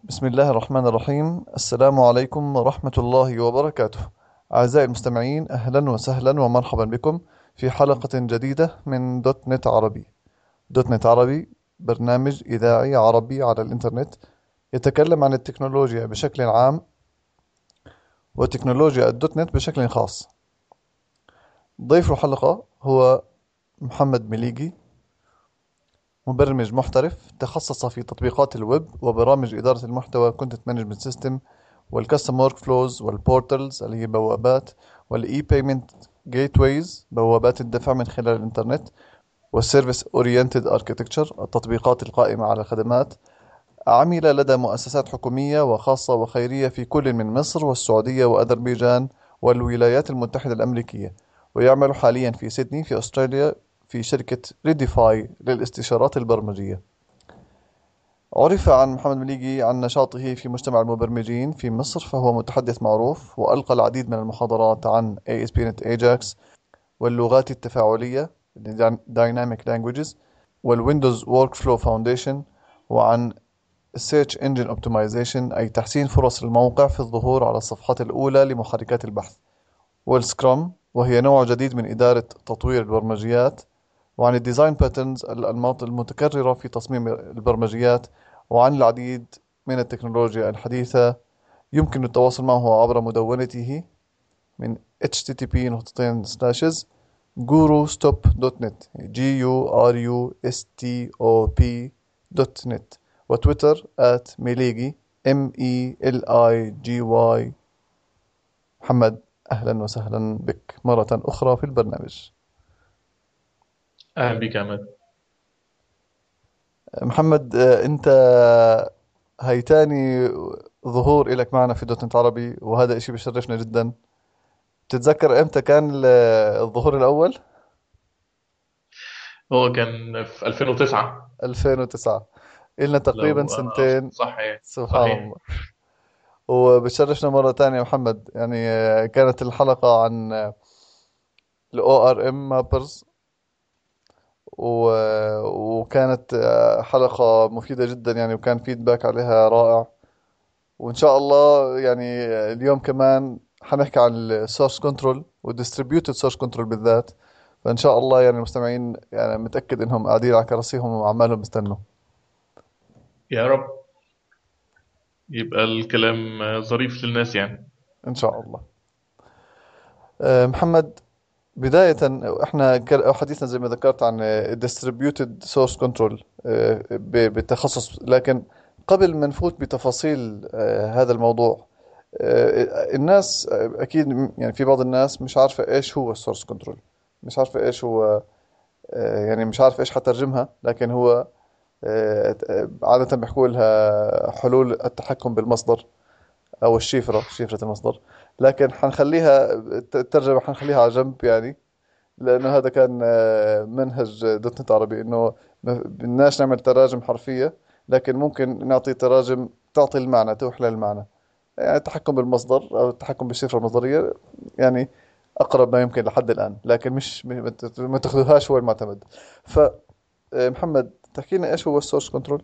بسم الله الرحمن الرحيم السلام عليكم ورحمة الله وبركاته أعزائي المستمعين أهلا وسهلا ومرحبا بكم في حلقة جديدة من دوت نت عربي دوت نت عربي برنامج إذاعي عربي على الإنترنت يتكلم عن التكنولوجيا بشكل عام وتكنولوجيا الدوت نت بشكل خاص ضيف الحلقة هو محمد مليجي مبرمج محترف تخصص في تطبيقات الويب وبرامج إدارة المحتوى Content Management System والكاستم ورك فلوز والبورتلز اللي هي بوابات والاي بيمنت جيت ويز بوابات الدفع من خلال الانترنت والسيرفيس اورينتد اركتكتشر التطبيقات القائمة على الخدمات عمل لدى مؤسسات حكومية وخاصة وخيرية في كل من مصر والسعودية وأذربيجان والولايات المتحدة الأمريكية ويعمل حاليا في سيدني في أستراليا في شركة ريديفاي للاستشارات البرمجية عرف عن محمد مليجي عن نشاطه في مجتمع المبرمجين في مصر فهو متحدث معروف وألقى العديد من المحاضرات عن ASP.NET AJAX واللغات التفاعلية Dynamic Languages والويندوز Workflow Foundation وعن Search Engine Optimization أي تحسين فرص الموقع في الظهور على الصفحات الأولى لمحركات البحث والسكرام وهي نوع جديد من إدارة تطوير البرمجيات وعن الديزاين باترنز الأنماط المتكررة في تصميم البرمجيات وعن العديد من التكنولوجيا الحديثة يمكن التواصل معه عبر مدونته من http نقطتين سلاشز gurustop.net g u r u s t o p دوت نت وتويتر at ميليجي m e l i g y محمد أهلا وسهلا بك مرة أخرى في البرنامج اهلا بيك يا عماد محمد آه، أنت هي تاني ظهور إلك معنا في دوت نت عربي وهذا إشي بشرفنا جدا بتتذكر إمتى كان ال- الظهور الأول؟ هو كان في 2009 2009 إلنا تقريبا لو انا سنتين صح يعني سبحان صحيح الله وبشرفنا مرة تانية محمد يعني آه، كانت الحلقة عن ال ORM Mappers و- وكانت آه، حلقة مفيدة جدا يعني وكان فيدباك عليها رائع وإن شاء الله يعني اليوم كمان حنحكي عن السورس كنترول والديستريبيوتد سورس كنترول بالذات فإن شاء الله يعني المستمعين يعني متأكد إنهم قاعدين على كراسيهم وعمالهم بيستنوا يا رب يبقى الكلام ظريف للناس يعني إن شاء الله آه، محمد بداية احنا ك- حديثنا زي ما ذكرت عن distributed source control آه، ب- بالتخصص لكن قبل ما نفوت بتفاصيل آه، هذا الموضوع آه، الناس آه، اكيد م- يعني في بعض الناس مش عارفة ايش هو السورس كنترول مش عارفة ايش هو آه، يعني مش عارف ايش حترجمها لكن هو آه، آه، عادة بيحكوا لها حلول التحكم بالمصدر او الشفرة شفرة المصدر لكن حنخليها الترجمة حنخليها على جنب يعني لأنه هذا كان آه، منهج دوت نت عربي إنه ما بدناش نعمل تراجم حرفية لكن ممكن نعطي تراجم تعطي المعنى توحي للمعنى يعني التحكم بالمصدر أو التحكم بالشفرة المصدرية يعني أقرب ما يمكن لحد الآن لكن مش ما ت- ما تاخذوهاش هو المعتمد فمحمد تحكي لنا إيش هو السورس كنترول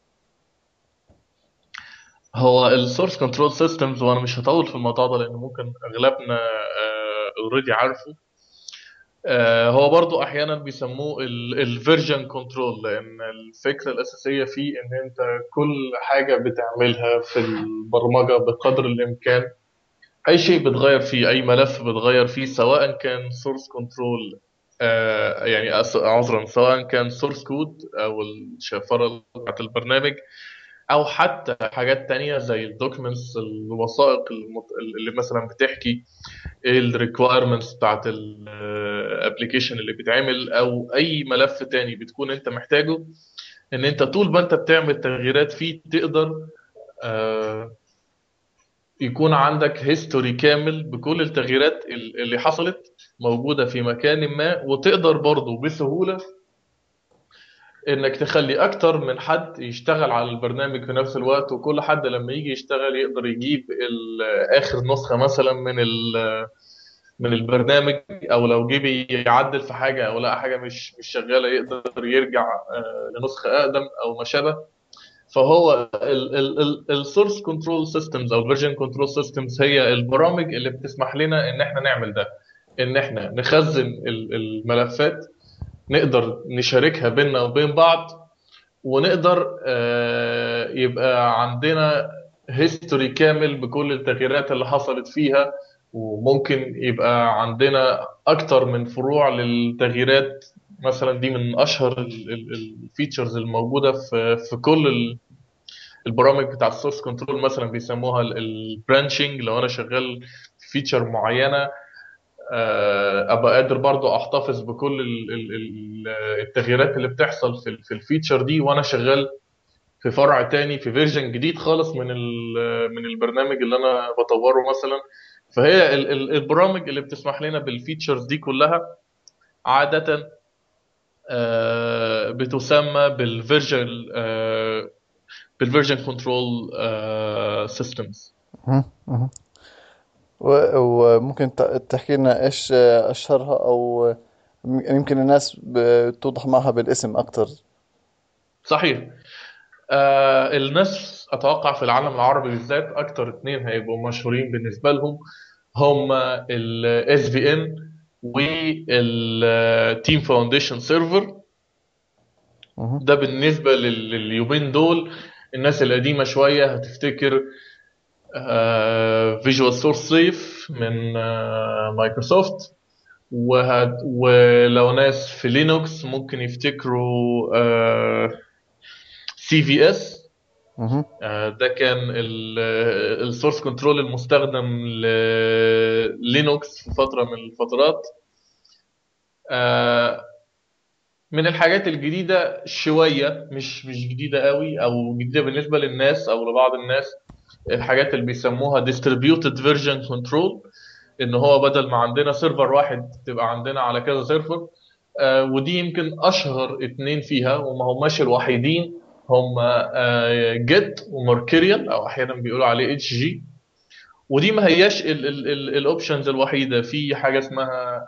هو السورس كنترول سيستمز وانا مش هطول في الموضوع ده لان ممكن اغلبنا اوريدي عارفه آه، هو برضو احيانا بيسموه الفيرجن كنترول لان الفكره الاساسيه فيه ان انت كل حاجه بتعملها في البرمجه بقدر الامكان اي شيء بتغير فيه اي ملف بتغير فيه سواء كان سورس كنترول يعني أس- عذرا سواء كان سورس كود او الشفره بتاعت البرنامج او حتى حاجات تانية زي الدوكيومنتس الوثائق المت- اللي مثلا بتحكي ايه الريكويرمنتس بتاعت الابلكيشن اللي بيتعمل او اي ملف تاني بتكون انت محتاجه ان انت طول ما انت بتعمل تغييرات فيه تقدر آه، يكون عندك هيستوري كامل بكل التغييرات ال- اللي حصلت موجودة في مكان ما وتقدر برضه بسهولة انك تخلي اكتر من حد يشتغل على البرنامج في نفس الوقت وكل حد لما يجي يشتغل يقدر يجيب ال- اخر نسخة مثلا من ال- من البرنامج او لو جه يعدل في حاجة او لقى حاجة مش مش شغالة يقدر يرجع آه، لنسخة اقدم او ما شابه فهو السورس كنترول سيستمز او الفيرجن كنترول سيستمز هي البرامج اللي بتسمح لنا ان احنا نعمل ده ان احنا نخزن ال- الملفات نقدر نشاركها بيننا وبين بعض ونقدر آه، يبقى عندنا هيستوري كامل بكل التغييرات اللي حصلت فيها وممكن يبقى عندنا اكتر من فروع للتغييرات مثلا دي من اشهر الفيتشرز الموجوده في في كل ال- البرامج بتاع السورس كنترول مثلا بيسموها البرانشنج لو انا شغال في فيتشر معينه آه، ابقى قادر برضو احتفظ بكل ال- ال- ال- التغييرات اللي بتحصل في ال- في الفيتشر دي وانا شغال في فرع تاني في فيرجن جديد خالص من ال- من البرنامج اللي انا بطوره مثلا فهي ال- ال- البرامج اللي بتسمح لنا بالفيتشرز دي كلها عادة آه، بتسمى بالفيرجن بالفيرجن كنترول سيستمز مهم. مهم. و- وممكن ت- تحكي لنا ايش اشهرها او يمكن الناس بتوضح معها بالاسم اكتر صحيح آه الناس اتوقع في العالم العربي بالذات اكتر اتنين هيبقوا مشهورين بالنسبه لهم هم ال SVN والتيم فاونديشن سيرفر مهم. ده بالنسبه لل- لليومين دول الناس القديمه شويه هتفتكر فيجوال سورس سيف من آه، مايكروسوفت وهت ولو ناس في لينوكس ممكن يفتكروا سي في اس مهم. ده كان السورس كنترول المستخدم للينوكس في فتره من الفترات آه، من الحاجات الجديده شويه مش مش جديده قوي او جديده بالنسبه للناس او لبعض الناس الحاجات اللي بيسموها distributed version control ان هو بدل ما عندنا سيرفر واحد تبقى عندنا على كذا سيرفر آه، ودي يمكن اشهر اتنين فيها وما هماش الوحيدين هم جيت ومركوريال او احيانا بيقولوا عليه اتش جي ودي ما هياش الاوبشنز الوحيده في حاجه اسمها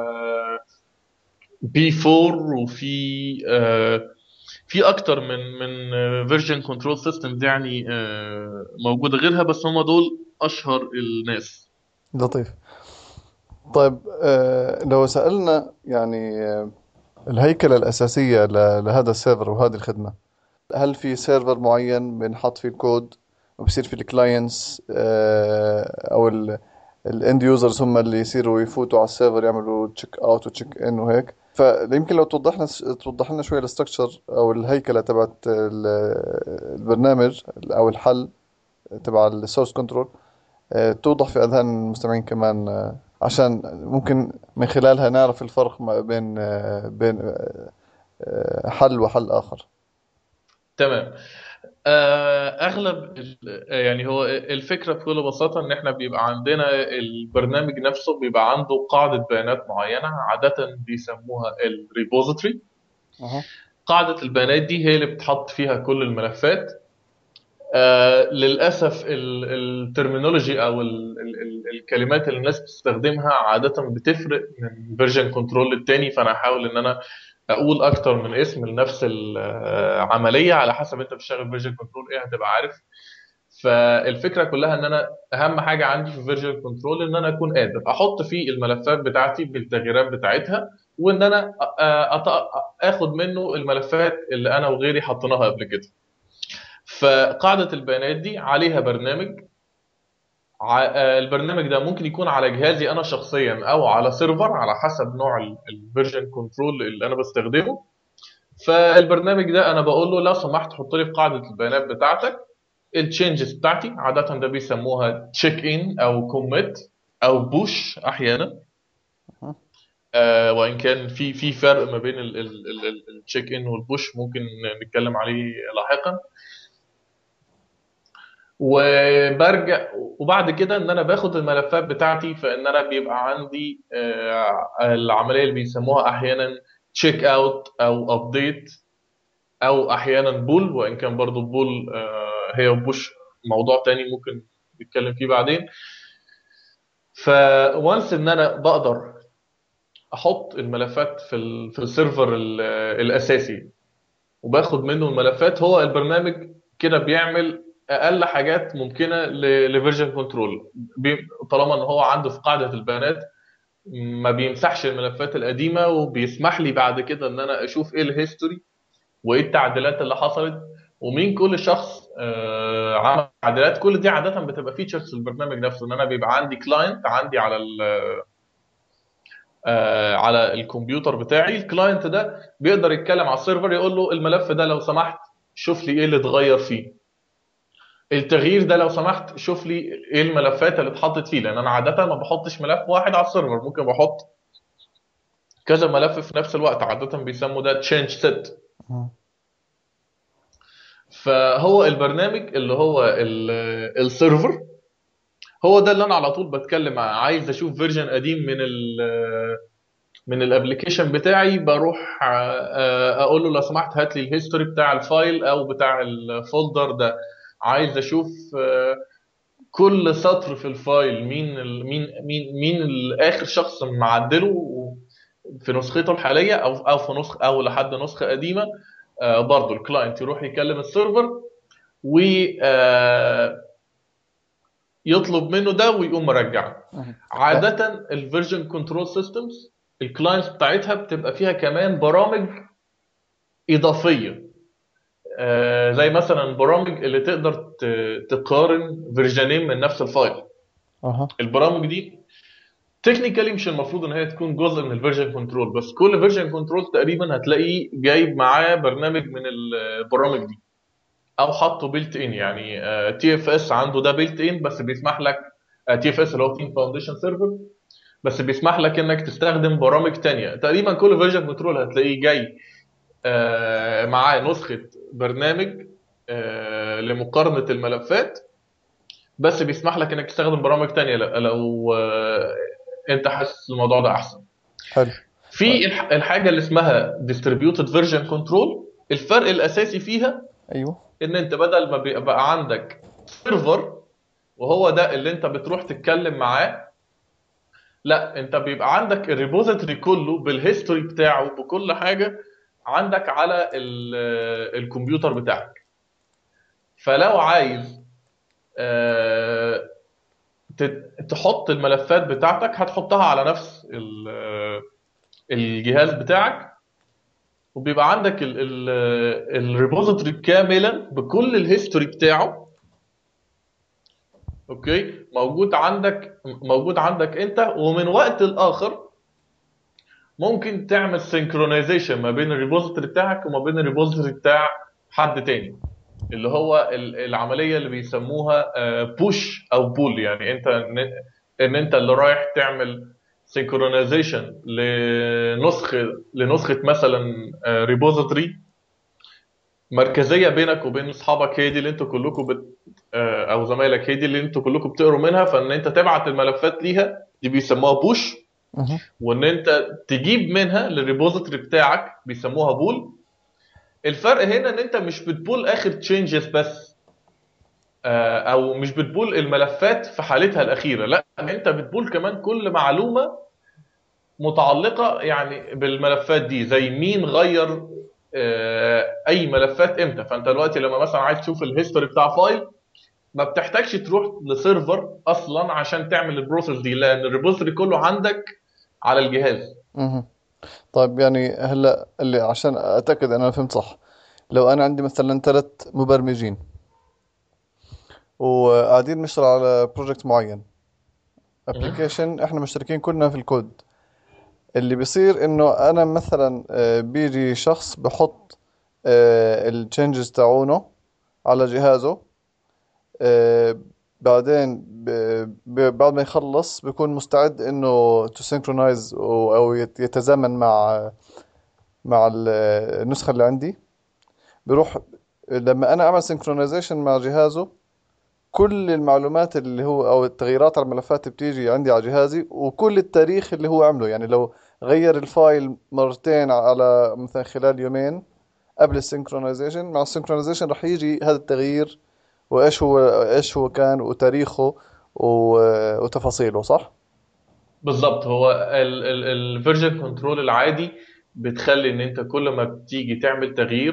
بي 4 وفي آه، في اكتر من من فيرجن كنترول سيستمز يعني آه، موجوده غيرها بس هم دول اشهر الناس لطيف طيب آه، لو سألنا يعني آه، الهيكلة الأساسية ل- لهذا السيرفر وهذه الخدمة هل في سيرفر معين بنحط فيه الكود وبصير في الكلاينتس أو الاند يوزرز هم اللي يصيروا يفوتوا على السيرفر يعملوا تشيك اوت وتشيك ان وهيك فيمكن لو توضح لنا توضح لنا شوي الستركشر او الهيكله تبعت ال- البرنامج او الحل تبع السورس كنترول توضح في اذهان المستمعين كمان آه، عشان ممكن من خلالها نعرف الفرق ما بين آه، بين آه، آه، حل وحل اخر تمام آه، اغلب ال- يعني هو الفكره بكل بساطه ان احنا بيبقى عندنا البرنامج نفسه بيبقى عنده قاعده بيانات معينه عاده بيسموها الريبوزيتوري أها. قاعده البيانات دي هي اللي بتحط فيها كل الملفات آه للاسف الترمينولوجي او ال ال ال الكلمات اللي الناس بتستخدمها عاده بتفرق من فيرجن كنترول للتاني فانا هحاول ان انا اقول اكتر من اسم لنفس العمليه على حسب انت بتشتغل فيرجن كنترول ايه هتبقى عارف فالفكره كلها ان انا اهم حاجه عندي في فيرجن كنترول ان انا اكون قادر احط فيه الملفات بتاعتي بالتغييرات بتاعتها وان انا أ- أ- اخد منه الملفات اللي انا وغيري حطيناها قبل كده فقاعده البيانات دي عليها برنامج ع- آه، البرنامج ده ممكن يكون على جهازي انا شخصيا او على سيرفر على حسب نوع الفيرجن كنترول اللي انا بستخدمه فالبرنامج ده انا بقول له لو سمحت حط لي في قاعده البيانات بتاعتك التشينجز بتاعتي عاده ده بيسموها تشيك ان او كوميت او بوش احيانا أها. آه وان كان في في فرق ما بين التشيك ان والبوش ممكن نتكلم عليه لاحقا وبرجع وبعد كده ان انا باخد الملفات بتاعتي فان انا بيبقى عندي آه، العمليه اللي بيسموها احيانا تشيك اوت او ابديت او احيانا بول وان كان برضو بول هي وبوش موضوع تاني ممكن نتكلم فيه بعدين فوانس ان انا بقدر احط الملفات في ال في السيرفر ال- الاساسي وباخد منه الملفات هو البرنامج كده بيعمل اقل حاجات ممكنه لفيرجن كنترول طالما ان هو عنده في قاعده البيانات ما بيمسحش الملفات القديمه وبيسمح لي بعد كده ان انا اشوف ايه الهيستوري وايه التعديلات اللي حصلت ومين كل شخص آه، عمل تعديلات كل دي عاده بتبقى فيتشرز في البرنامج نفسه ان انا بيبقى عندي كلاينت عندي على ال آه، على الكمبيوتر بتاعي الكلاينت ده بيقدر يتكلم على السيرفر يقول له الملف ده لو سمحت شوف لي ايه اللي اتغير فيه التغيير ده لو سمحت شوف لي ايه الملفات اللي اتحطت فيه لان انا عاده ما بحطش ملف واحد على السيرفر ممكن بحط كذا ملف في نفس الوقت عاده بيسموا ده تشينج سيت مم. فهو البرنامج اللي هو السيرفر هو ده اللي انا على طول بتكلم عايز اشوف فيرجن قديم من ال من الابلكيشن بتاعي بروح آه، اقول له لو سمحت هات لي الهيستوري بتاع الفايل او بتاع الفولدر ده عايز اشوف آه، كل سطر في الفايل مين ال مين مين مين اخر شخص معدله في نسخته الحاليه او او في نسخ او لحد نسخه قديمه آه، برضه الكلاينت يروح يكلم السيرفر و يطلب منه ده ويقوم مرجع مم. عاده الفيرجن كنترول سيستمز الكلاينتس بتاعتها بتبقى فيها كمان برامج اضافيه آه، زي مثلا برامج اللي تقدر ت- تقارن فيرجنين من نفس الفايل اها البرامج دي تكنيكالي مش المفروض ان هي تكون جزء من الفيرجن كنترول بس كل فيرجن كنترول تقريبا هتلاقيه جايب معاه برنامج من البرامج دي او حاطه بيلت ان يعني تي اف اس عنده ده بيلت ان بس بيسمح لك تي اف اس اللي هو تيم فاونديشن سيرفر بس بيسمح لك انك تستخدم برامج تانية تقريبا كل فيرجن كنترول هتلاقيه جاي آه، معاه نسخة برنامج آه، لمقارنة الملفات بس بيسمح لك انك تستخدم برامج تانية لو لو، آه، انت حاسس الموضوع ده احسن حلو في الح- الحاجة اللي اسمها distributed version control الفرق الاساسي فيها ايوه ان انت بدل ما بيبقى عندك سيرفر وهو ده اللي انت بتروح تتكلم معاه لا انت بيبقى عندك الريبوزيتوري كله بالهيستوري بتاعه بكل حاجه عندك على ال- الكمبيوتر بتاعك فلو عايز آه، ت- تحط الملفات بتاعتك هتحطها على نفس ال- الجهاز بتاعك وبيبقى عندك الريبوزيتوري كاملا بكل الهيستوري بتاعه اوكي موجود عندك موجود عندك انت ومن وقت لاخر ممكن تعمل سينكرونايزيشن ما بين الريبوزيتوري بتاعك وما بين الريبوزيتوري بتاع حد تاني اللي هو ال- العمليه اللي بيسموها بوش او بول يعني انت ان إن انت اللي رايح تعمل سينكرونايزيشن لنسخه لنسخه مثلا ريبوزيتوري مركزيه بينك وبين اصحابك هي دي اللي انتوا كلكم بت آه، او زمايلك هي دي اللي انتوا كلكم بتقروا منها فان انت تبعت الملفات ليها دي بيسموها بوش مهم. وان انت تجيب منها للريبوزيتوري بتاعك بيسموها بول الفرق هنا ان انت مش بتبول اخر تشينجز بس آه، او مش بتبول الملفات في حالتها الاخيره لا انت بتبول كمان كل معلومه متعلقه يعني بالملفات دي زي مين غير آه، اي ملفات امتى فانت دلوقتي لما مثلا عايز تشوف الهيستوري بتاع فايل ما بتحتاجش تروح لسيرفر اصلا عشان تعمل البروسيس دي لان الريبوزيتوري كله عندك على الجهاز مهم. طيب يعني هلا اللي عشان اتاكد انا فهمت صح لو انا عندي مثلا ثلاث مبرمجين وقاعدين نشتغل على بروجكت معين ابلكيشن احنا مشتركين كلنا في الكود اللي بيصير انه انا مثلا آه، بيجي شخص بحط التشنجز تاعونه على جهازه آه، بعدين ب- ب- بعد ما يخلص بيكون مستعد انه تو سينكرونايز او يت- يتزامن مع مع ال- النسخة اللي عندي بيروح لما انا اعمل سينكرونايزيشن مع جهازه كل المعلومات اللي هو او التغييرات على الملفات بتيجي عندي على جهازي وكل التاريخ اللي هو عمله يعني لو غير الفايل مرتين على مثلا خلال يومين قبل السينكرونايزيشن مع السينكرونايزيشن رح يجي هذا التغيير وايش هو ايش هو كان وتاريخه و- وتفاصيله صح؟ بالظبط هو الفيرجن كنترول العادي بتخلي ان انت كل ما بتيجي تعمل تغيير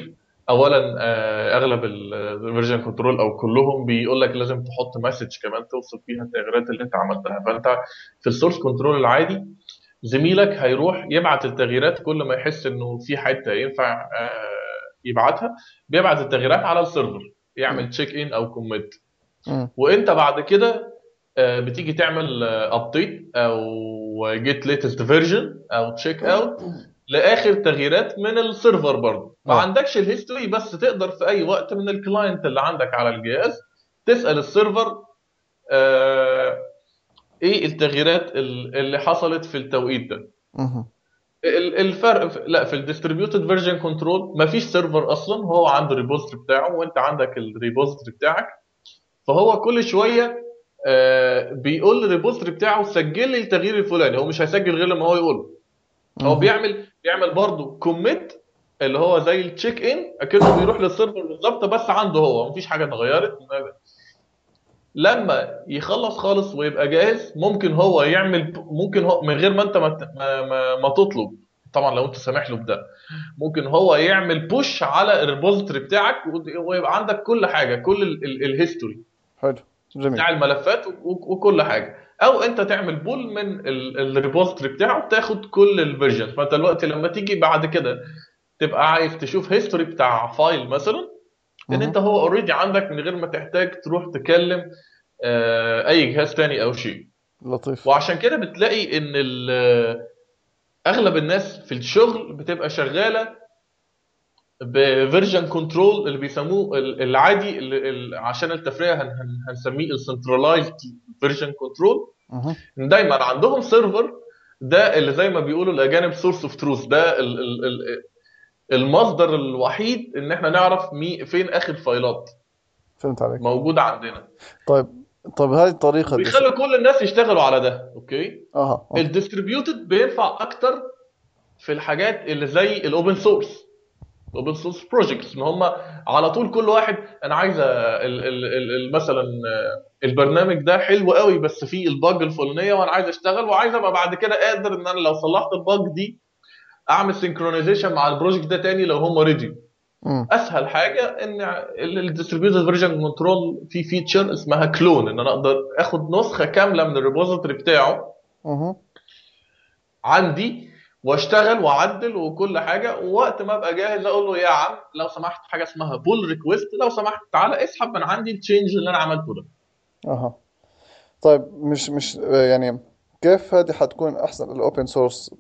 اولا آه، اغلب الفيرجن كنترول او كلهم بيقول لك لازم تحط مسج كمان توصف فيها التغييرات اللي انت عملتها فانت في السورس كنترول العادي زميلك هيروح يبعت التغييرات كل ما يحس انه في حته ينفع آه، يبعتها بيبعت التغييرات على السيرفر يعمل تشيك ان او كوميت مم. وانت بعد كده آه، بتيجي تعمل ابديت او جيت ليتست فيرجن او تشيك اوت لاخر تغييرات من السيرفر برضه ما آه. عندكش الهيستوري بس تقدر في اي وقت من الكلاينت اللي عندك على الجهاز تسال السيرفر آه ايه التغييرات ال- اللي حصلت في التوقيت ده مهم. ال- الفرق في لا في الديستريبيوتد فيرجن كنترول مفيش سيرفر اصلا هو عنده ريبوزيتوري بتاعه وانت عندك الريبوزيتوري بتاعك فهو كل شويه آه بيقول للريبوزيتوري بتاعه سجل لي التغيير الفلاني هو مش هيسجل غير لما هو يقوله هو مهم. بيعمل بيعمل برضه كوميت اللي هو زي التشيك ان اكنه بيروح للسيرفر بالظبط بس عنده هو مفيش حاجه اتغيرت لما يخلص خالص ويبقى جاهز ممكن هو يعمل ممكن هو من غير ما انت ما ما, ما, ما تطلب طبعا لو انت سامح له بده ممكن هو يعمل بوش على الريبوزيتوري بتاعك ويبقى عندك كل حاجه كل ال- ال- الهيستوري حلو جميل بتاع الملفات و- وكل حاجه او انت تعمل بول من الريبوزيتوري بتاعه تاخد كل الفيرجن فانت دلوقتي لما تيجي بعد كده تبقى عايز تشوف هيستوري بتاع فايل مثلا ان مهم. انت هو اوريدي عندك من غير ما تحتاج تروح تكلم آه، اي جهاز تاني او شيء لطيف وعشان كده بتلاقي ان ال- اغلب الناس في الشغل بتبقى شغاله بفيرجن كنترول اللي بيسموه ال- العادي اللي ال- عشان التفرقه هن- هن- هنسميه السنترلايزد فيرجن كنترول مهم. دايما عندهم سيرفر ده اللي زي ما بيقولوا الاجانب سورس اوف تروث ده ال ال ال المصدر الوحيد ان احنا نعرف مي فين اخر فايلات فهمت عليك موجوده عندنا طيب طيب هذه الطريقة الدس... بيخلوا كل الناس يشتغلوا على ده اوكي اها أوكي. الديستريبيوتد بينفع اكتر في الحاجات اللي زي الاوبن سورس الاوبن سورس بروجكتس ان هم على طول كل واحد انا عايز ال ال ال ال مثلا البرنامج ده حلو قوي بس فيه الباج الفلانيه وانا عايز اشتغل وعايز ابقى بعد كده قادر ان انا لو صلحت الباج دي اعمل سينكرونايزيشن مع البروجكت ده تاني لو هم ريدي مم. اسهل حاجه ان الديستريبيوتد فيرجن كنترول في فيتشر اسمها كلون ان انا اقدر اخد نسخه كامله من الريبوزيتوري بتاعه مهم. عندي واشتغل واعدل وكل حاجه ووقت ما ابقى جاهز اقول له يا عم لو سمحت حاجه اسمها بول ريكويست لو سمحت تعالى اسحب من عندي التشينج اللي انا عملته ده اها طيب مش مش آه، يعني كيف هذه حتكون احسن الاوبن سورس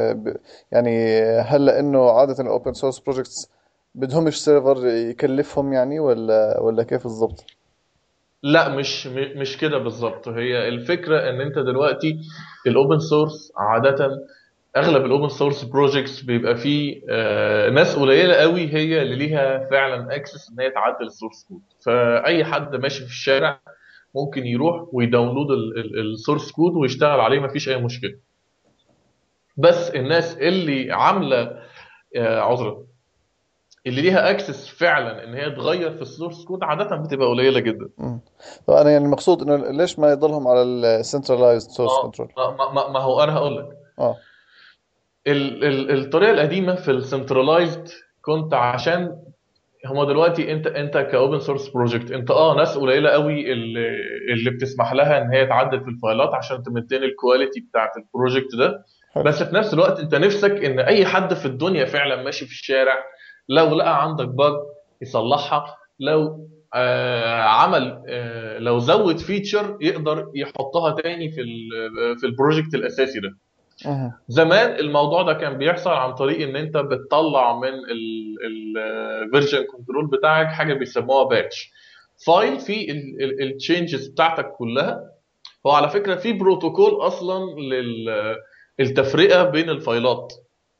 يعني هل لانه عادة الاوبن سورس بروجكتس بدهمش سيرفر يكلفهم يعني ولا ولا كيف بالضبط لا مش م- مش كده بالظبط هي الفكره ان انت دلوقتي الاوبن سورس عاده اغلب الاوبن سورس بروجكتس بيبقى فيه آه، ناس قليله قوي هي اللي ليها فعلا اكسس ان هي تعدل السورس كود فاي حد ماشي في الشارع ممكن يروح ويداونلود السورس كود ويشتغل عليه مفيش اي مشكله بس الناس اللي عامله آه، عذرا اللي ليها اكسس فعلا ان هي تغير في السورس كود عاده بتبقى قليله جدا مم. طب انا يعني المقصود انه ليش ما يضلهم على السنترلايزد سورس اه كنترول ما, ما, ما هو انا هقول لك اه ال- ال- الطريقه القديمه في السنترلايزد كنت عشان هما دلوقتي انت انت كاوبن سورس بروجكت انت اه ناس قليله قوي اللي اللي بتسمح لها ان هي تعدل في الفايلات عشان تمنتين الكواليتي بتاعت البروجكت ده حلو بس في نفس الوقت انت نفسك ان اي حد في الدنيا فعلا ماشي في الشارع لو لقى عندك باج يصلحها لو آه عمل آه لو زود فيتشر يقدر يحطها تاني في ال- في البروجكت الاساسي ده مهم. زمان الموضوع ده كان بيحصل عن طريق ان انت بتطلع من الفيرجن كنترول بتاعك حاجه بيسموها باتش فايل فيه التشينجز بتاعتك كلها هو على فكره في بروتوكول اصلا للتفرقه بين الفايلات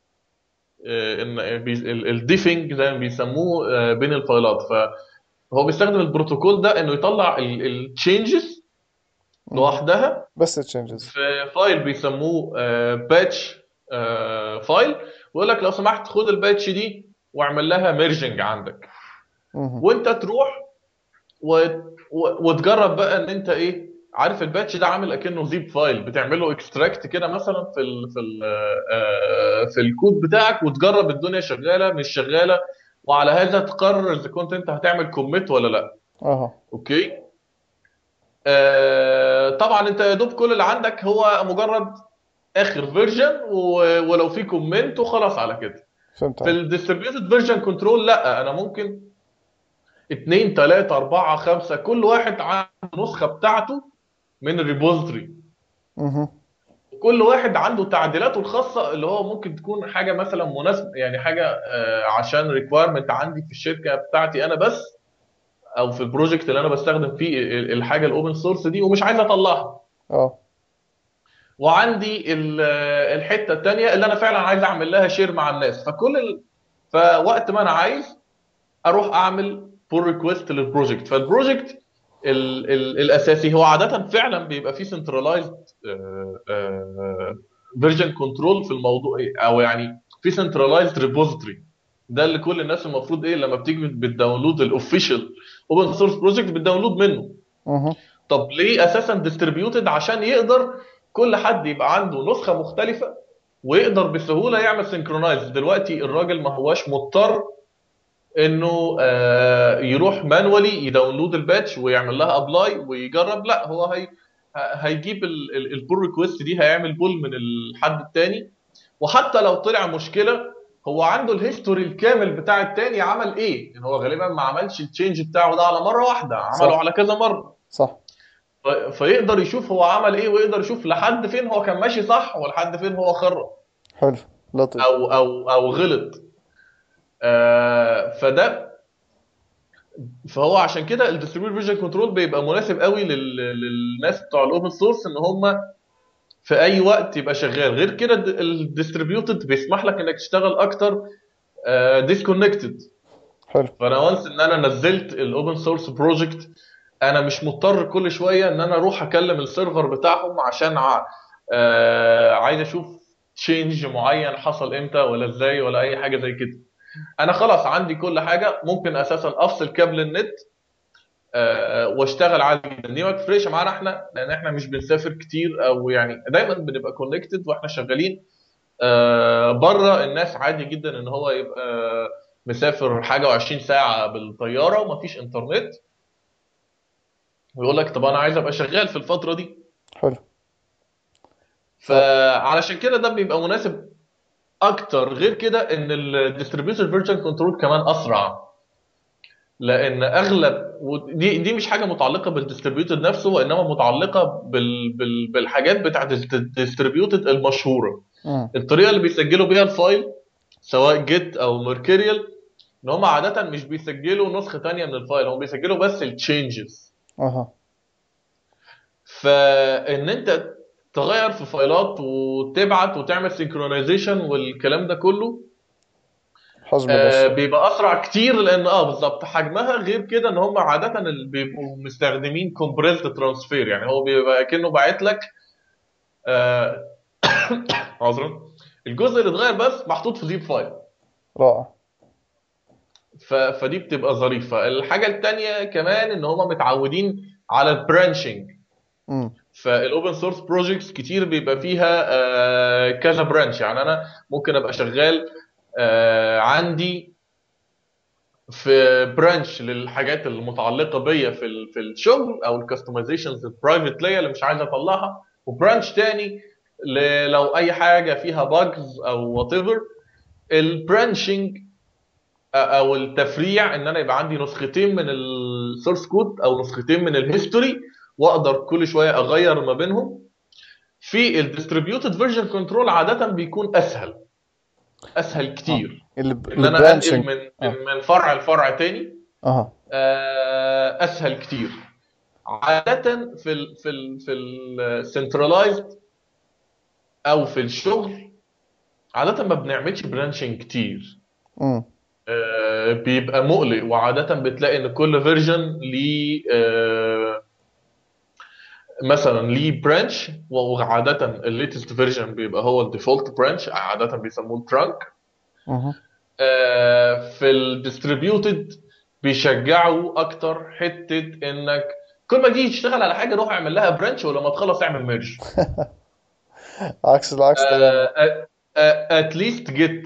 آه، ان الديفنج زي ما بيسموه آه، بين الفايلات فهو بيستخدم البروتوكول ده انه يطلع التشينجز مم. لوحدها بس تشينجز في فايل بيسموه باتش فايل ويقول لك لو سمحت خد الباتش دي واعمل لها ميرجنج عندك وانت تروح و... و... وتجرب بقى ان انت ايه عارف الباتش ده عامل اكنه زيب فايل بتعمله اكستراكت كده مثلا في ال... في ال... آه، في الكود بتاعك وتجرب الدنيا شغاله مش شغاله وعلى هذا تقرر اذا كنت انت هتعمل كوميت ولا لا اها اوكي آه طبعا انت يا دوب كل اللي عندك هو مجرد اخر فيرجن ولو في كومنت وخلاص على كده فهمت في عليك الديستريبيوتد فيرجن كنترول لا انا ممكن اتنين تلاتة أربعة خمسة كل واحد عنده نسخة بتاعته من الريبوزيتوري اها كل واحد عنده تعديلاته الخاصة اللي هو ممكن تكون حاجة مثلا مناسبة يعني حاجة آه، عشان ريكويرمنت عندي في الشركة بتاعتي أنا بس أو في البروجكت اللي أنا بستخدم فيه ال- الحاجة الأوبن سورس دي ومش عايز أطلعها اه وعندي ال- الحته الثانيه اللي انا فعلا عايز اعمل لها شير مع الناس فكل ال... فوقت ما انا عايز اروح اعمل بول ريكويست للبروجكت فالبروجكت ال... ال... الاساسي هو عاده فعلا بيبقى فيه سنترلايزد فيرجن كنترول في الموضوع او يعني في سنترلايزد ريبوزيتوري ده اللي كل الناس المفروض ايه لما بتيجي بتداونلود الاوفيشال اوبن سورس بروجكت بتداونلود منه اها طب ليه اساسا ديستريبيوتد عشان يقدر كل حد يبقى عنده نسخه مختلفه ويقدر بسهوله يعمل سينكرونايز دلوقتي الراجل ما هواش مضطر انه آه، يروح مانوالي يداونلود الباتش ويعمل لها ابلاي ويجرب لا هو هي ه- هيجيب البول ريكويست دي هيعمل بول من الحد التاني وحتى لو طلع مشكله هو عنده الهيستوري الكامل بتاع التاني عمل ايه يعني هو غالبا ما عملش التشينج بتاعه ده على مره واحده عمله صح على كذا مره صح ف- فيقدر يشوف هو عمل ايه ويقدر يشوف لحد فين هو كان ماشي صح ولحد فين هو خرب حلو لطيف او او او غلط آه فده فهو عشان كده الديستريبيوت فيجن كنترول بيبقى مناسب قوي لل- للناس بتوع الاوبن سورس ان هم في اي وقت يبقى شغال غير كده الديستريبيوتد بيسمح لك انك تشتغل اكتر ديسكونكتد حلو فانا وانس ان انا نزلت الاوبن سورس بروجكت انا مش مضطر كل شويه ان انا اروح اكلم السيرفر بتاعهم عشان ع... آه عايز اشوف تشينج معين حصل امتى ولا ازاي ولا اي حاجه زي كده انا خلاص عندي كل حاجه ممكن اساسا افصل كابل النت آه واشتغل عادي جدا دي ما تفرقش معانا احنا لان احنا مش بنسافر كتير او يعني دايما بنبقى كونكتد واحنا شغالين آه بره الناس عادي جدا ان هو يبقى مسافر حاجه و20 ساعه بالطياره ومفيش انترنت ويقول لك طب انا عايز ابقى شغال في الفتره دي حلو فعلشان كده ده بيبقى مناسب اكتر غير كده ان الديستريبيوتد فيرجن كنترول كمان اسرع لان اغلب ودي دي مش حاجه متعلقه بالديستريبيوتد نفسه وانما متعلقه بال بال بالحاجات بتاعت الديستريبيوتد المشهوره امم الطريقه اللي بيسجلوا بيها الفايل سواء جيت او ميركوريال ان هم عاده مش بيسجلوا نسخه تانية من الفايل هم بيسجلوا بس التشينجز اها فان انت تغير في فايلات وتبعت وتعمل سينكرونايزيشن والكلام ده كله حجم آه الرسم بيبقى اسرع كتير لان اه بالظبط حجمها غير كده ان هم عاده اللي بيبقوا مستخدمين كومبريسد ترانسفير يعني هو بيبقى كانه باعت لك آه عذرا الجزء اللي اتغير بس محطوط في زيب فايل رائع ف... فدي بتبقى ظريفه الحاجه التانيه كمان ان هم متعودين على البرانشنج امم فالاوبن سورس بروجكتس كتير بيبقى فيها آه، كذا برانش يعني انا ممكن ابقى شغال آه، عندي في برانش للحاجات المتعلقه بيا في ال- في الشغل او الكستمايزيشنز البرايفت ليا اللي مش عايز اطلعها وبرانش تاني ل- لو اي حاجه فيها باجز او وات ايفر البرانشنج او التفريع ان انا يبقى عندي نسختين من السورس كود او نسختين من الهيستوري واقدر كل شويه اغير ما بينهم في الديستريبيوتد فيرجن كنترول عاده بيكون اسهل اسهل كتير ان انا انقل البرانشنج من آه. من من فرع لفرع تاني اها آه، اسهل كتير عاده في ال في ال في السنترلايزد او في الشغل عاده ما بنعملش برانشنج كتير امم آه، بيبقى مقلق وعادة بتلاقي ان كل فيرجن ليه آه، مثلا ليه برانش وعادة الليتست فيرجن بيبقى هو الديفولت برانش عادة بيسموه الترانك اها في الديستريبيوتد بيشجعوا اكتر حتة انك كل ما تيجي تشتغل على حاجة روح اعمل لها برانش ولما تخلص اعمل ميرج عكس العكس تماما اتليست جيت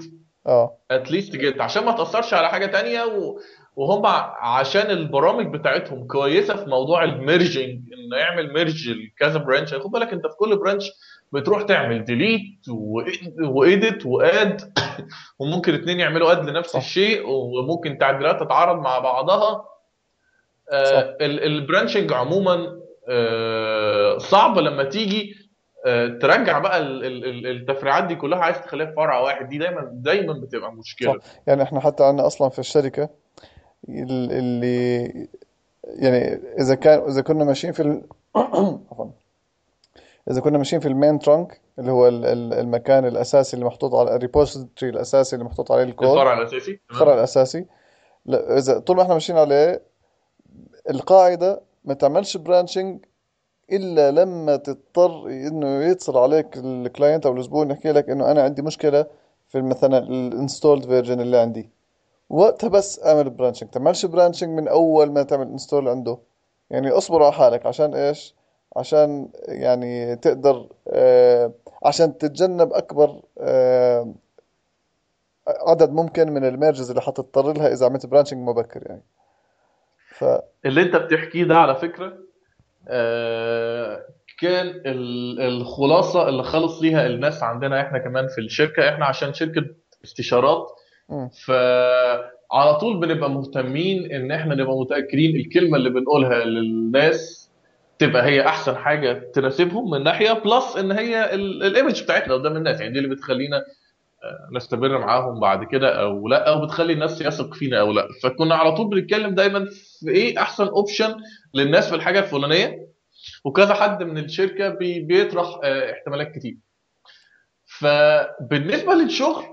اه اتليست جيت عشان ما تاثرش على حاجه تانية و... وهم ع- عشان البرامج بتاعتهم كويسه في موضوع الميرجنج انه يعمل ميرج لكذا برانش خد بالك انت في كل برانش بتروح تعمل ديليت وايديت واد وممكن اتنين يعملوا اد لنفس صح الشيء وممكن تعديلات تتعارض مع بعضها صح البرانشنج عموما آه، صعب لما تيجي آه، ترجع بقى ال- ال- ال- التفريعات دي كلها عايز تخليها في فرع واحد دي دايما دايما بتبقى صح مشكله يعني احنا حتى عندنا اصلا في الشركة ال- اللي يعني اذا كان اذا كنا ماشيين في ال... عفوا اذا كنا ماشيين في المين ترانك اللي هو ال- ال- المكان الاساسي اللي محطوط على الريبوزيتوري الاساسي اللي محطوط عليه الكود الفرع الاساسي الفرع تمام الاساسي لا اذا طول ما احنا ماشيين عليه القاعدة ما تعملش برانشنج الا لما تضطر انه يتصل عليك الكلاينت او الزبون يحكي لك انه انا عندي مشكلة في مثلا الانستولد فيرجن اللي عندي وقتها بس اعمل برانشنج تعملش برانشنج من اول ما تعمل انستول عنده يعني اصبر على حالك عشان ايش عشان يعني تقدر آه عشان تتجنب اكبر آه عدد ممكن من الميرجز اللي حتضطر لها اذا عملت برانشنج مبكر يعني ف اللي انت بتحكيه ده على فكره آه، كان ال- الخلاصه اللي خلص ليها الناس عندنا احنا كمان في الشركه احنا عشان شركه استشارات مم. فعلى طول بنبقى مهتمين ان احنا نبقى متاكدين الكلمه اللي بنقولها للناس تبقى هي احسن حاجه تناسبهم من ناحيه بلس ان هي الايمج بتاعتنا قدام الناس يعني دي اللي بتخلينا نستمر معاهم بعد كده او لا او بتخلي الناس يثق فينا او لا فكنا على طول بنتكلم دايما في ايه احسن اوبشن للناس في الحاجه الفلانيه وكذا حد من الشركه بي بيطرح آه، احتمالات كتير فبالنسبه للشغل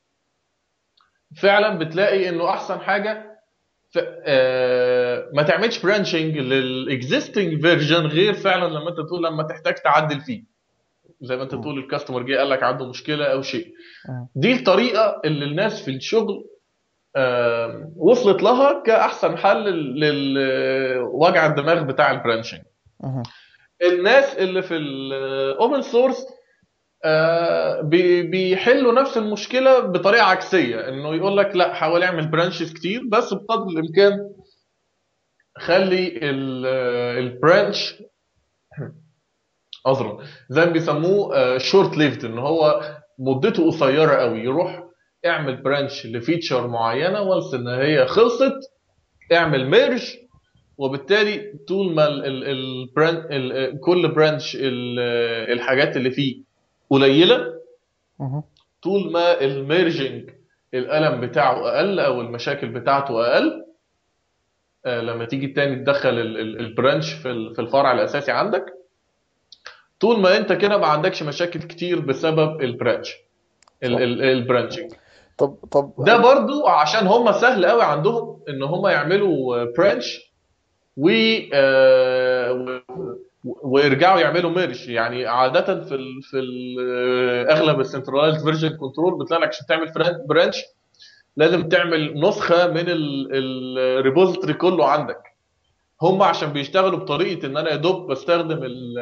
فعلا بتلاقي انه احسن حاجه ف... آه، ما تعملش برانشنج للاكزيستنج فيرجن غير فعلا لما انت تقول لما تحتاج تعدل فيه زي ما انت مم. بتقول الكاستمر جه قال لك عنده مشكله او شيء مم. دي الطريقه اللي الناس في الشغل آم، وصلت لها كاحسن حل لوجع الدماغ بتاع البرانشنج مم. الناس اللي في الاوبن سورس بيحلوا نفس المشكله بطريقه عكسيه انه يقول لك لا حاول اعمل برانشز كتير بس بقدر الامكان خلي البرانش عذرا زي ما بيسموه شورت ليفد ان هو مدته قصيره قوي يروح اعمل برانش لفيتشر معينه وانس ان هي خلصت اعمل ميرج وبالتالي طول ما ال ال ال بران ال كل برانش الحاجات اللي فيه قليله مم. طول ما الميرجنج الالم بتاعه اقل او المشاكل بتاعته اقل آه، لما تيجي تاني تدخل ال- ال- البرانش في ال- في الفرع الاساسي عندك طول ما انت كده ما عندكش مشاكل كتير بسبب البرانش ال- صح ال- البرانشنج طب طب ده برضو عشان هم سهل قوي عندهم ان هم يعملوا برانش و آه، و- ويرجعوا يعملوا ميرج يعني عاده في ال في ال اغلب السنترلايزد فيرجن كنترول بتلاقي لك عشان تعمل برانش لازم تعمل نسخه من الريبوزيتوري كله عندك هم عشان بيشتغلوا بطريقه ان انا يا دوب بستخدم ال-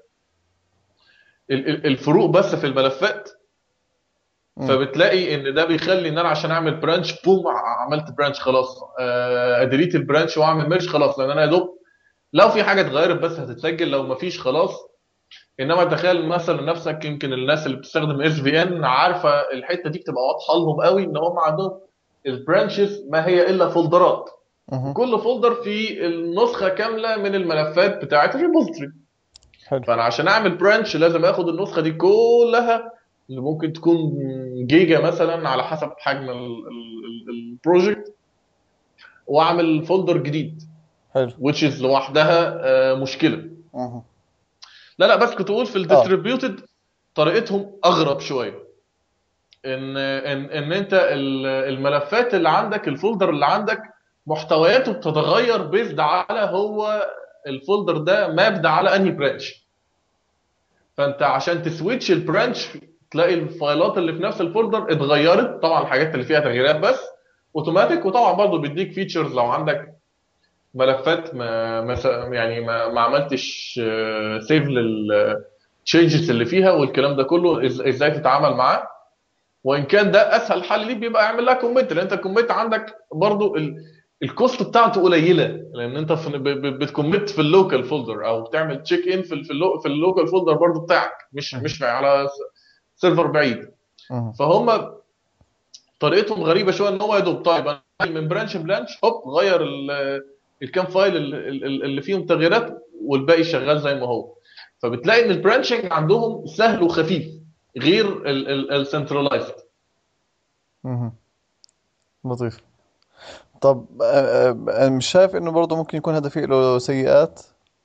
ال- ال- الفروق بس في الملفات مم. فبتلاقي ان ده بيخلي ان انا عشان اعمل برانش بوم ع- عملت برانش خلاص آه، اديليت البرانش واعمل ميرج خلاص لان انا يا دوب لو في حاجه اتغيرت بس هتتسجل لو مفيش خلاص انما تخيل مثلا نفسك يمكن الناس اللي بتستخدم اس في ان عارفه الحته دي بتبقى واضحه لهم قوي ان هم عندهم البرانشز ما هي الا فولدرات مم. وكل فولدر فيه النسخه كامله من الملفات بتاعه الريبوزيتوري حلو فانا عشان اعمل برانش لازم اخد النسخه دي كلها اللي ممكن تكون جيجا مثلا على حسب حجم البروجكت واعمل فولدر جديد حلو which is لوحدها آه، مشكله مم. لا لا بس كنت اقول في اه الديستريبيوتد طريقتهم اغرب شويه ان ان ان انت ال- الملفات اللي عندك الفولدر اللي عندك محتوياته بتتغير بيزد على هو الفولدر ده مابد على انهي برانش فانت عشان تسويتش البرانش تلاقي الفايلات اللي في نفس الفولدر اتغيرت طبعا الحاجات اللي فيها تغييرات بس اوتوماتيك وطبعا برضه بيديك فيتشرز لو عندك ملفات ما ما س- يعني ما, ما عملتش سيف للتشينجز اللي فيها والكلام ده كله إز- ازاي تتعامل معاه وان كان ده اسهل حل ليه بيبقى اعمل لها كوميت لان انت الكوميت عندك برضو ال... الكوست بتاعته قليله لان انت في... ب... ب... بتكوميت في اللوكال فولدر او بتعمل تشيك ان في ال... في, اللو... في اللوكال فولدر برضو بتاعك مش مهم. مش على سيرفر بعيد مهم. فهم طريقتهم غريبه شويه ان هو يا دوب طيب انا من برانش برانش هوب غير ال- الكام فايل ال- ال- اللي فيهم تغييرات والباقي شغال زي ما هو فبتلاقي ان البرانشنج عندهم سهل وخفيف غير السنترلايزد مهم. لطيف طب آه، آه، مش شايف انه برضه ممكن يكون هذا فيه له سيئات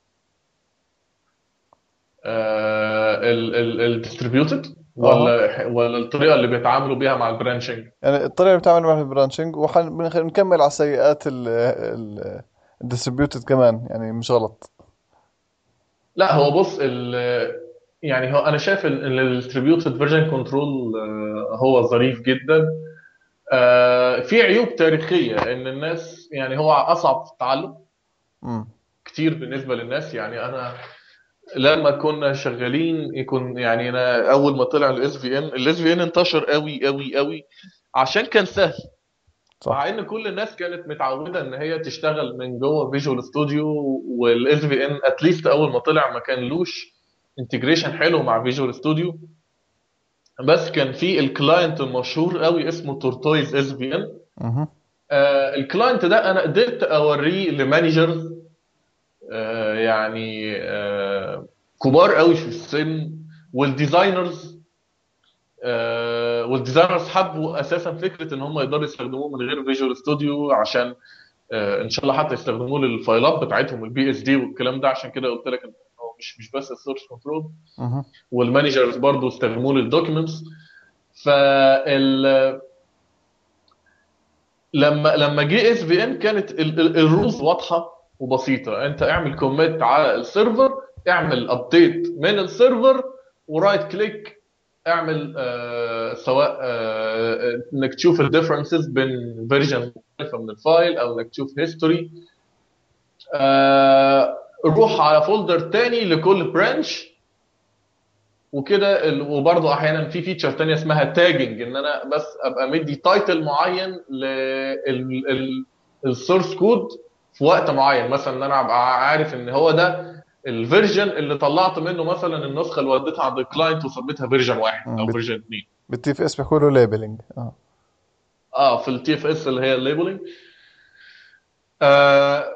الديستريبيوتد اها ولا ولا الطريقه اللي بيتعاملوا بيها مع البرانشنج يعني الطريقة اللي بتعمل مع البرانشنج وحنكمل على السيئات الديستريبيوتد كمان يعني مش غلط لا هو بص ال يعني هو انا شايف ان الديستريبيوتد فيرجن كنترول هو ظريف جدا آه، في عيوب تاريخيه ان الناس يعني هو اصعب في التعلم امم كتير بالنسبه للناس يعني انا لما كنا شغالين يكون يعني انا اول ما طلع الاس في ان الاس في ان انتشر قوي قوي قوي عشان كان سهل صح مع ان كل الناس كانت متعوده ان هي تشتغل من جوه فيجوال ستوديو والاس في ان اتليست اول ما طلع ما كانلوش انتجريشن حلو مع فيجوال ستوديو بس كان في الكلاينت المشهور قوي اسمه تورتويز اس في ان اها آه الكلاينت ده انا قدرت اوريه لمانجرز آه يعني آه كبار قوي في السن والديزاينرز آه والديزاينرز حبوا اساسا فكره ان هم يقدروا يستخدموه من غير فيجوال ستوديو عشان آه ان شاء الله حتى يستخدموه للفايلات بتاعتهم البي اس دي والكلام ده عشان كده قلت لك ان هو مش مش بس السورس كنترول اها والمانجرز برضه استخدموه للدوكيومنتس فال لما لما جه اس في ان كانت ال- ال- الرولز واضحه وبسيطه انت اعمل كوميت على السيرفر اعمل ابديت من السيرفر ورايت كليك اعمل آه سواء آه انك تشوف الديفرنسز بين فيرجن مختلفه من الفايل او انك تشوف هيستوري آه روح على فولدر تاني لكل برانش وكده ال- وبرضه احيانا في فيتشر تانية اسمها تاجنج ان انا بس ابقى مدي تايتل معين للسورس كود في وقت معين مثلا ان انا ابقى عارف ان هو ده الفيرجن اللي طلعت منه مثلا النسخه اللي وديتها عند الكلاينت وسميتها فيرجن واحد مم. او بت- فيرجن اثنين بالتي اف اس بيحكوا له ليبلينج اه اه في التي اف اس اللي هي الليبلنج آه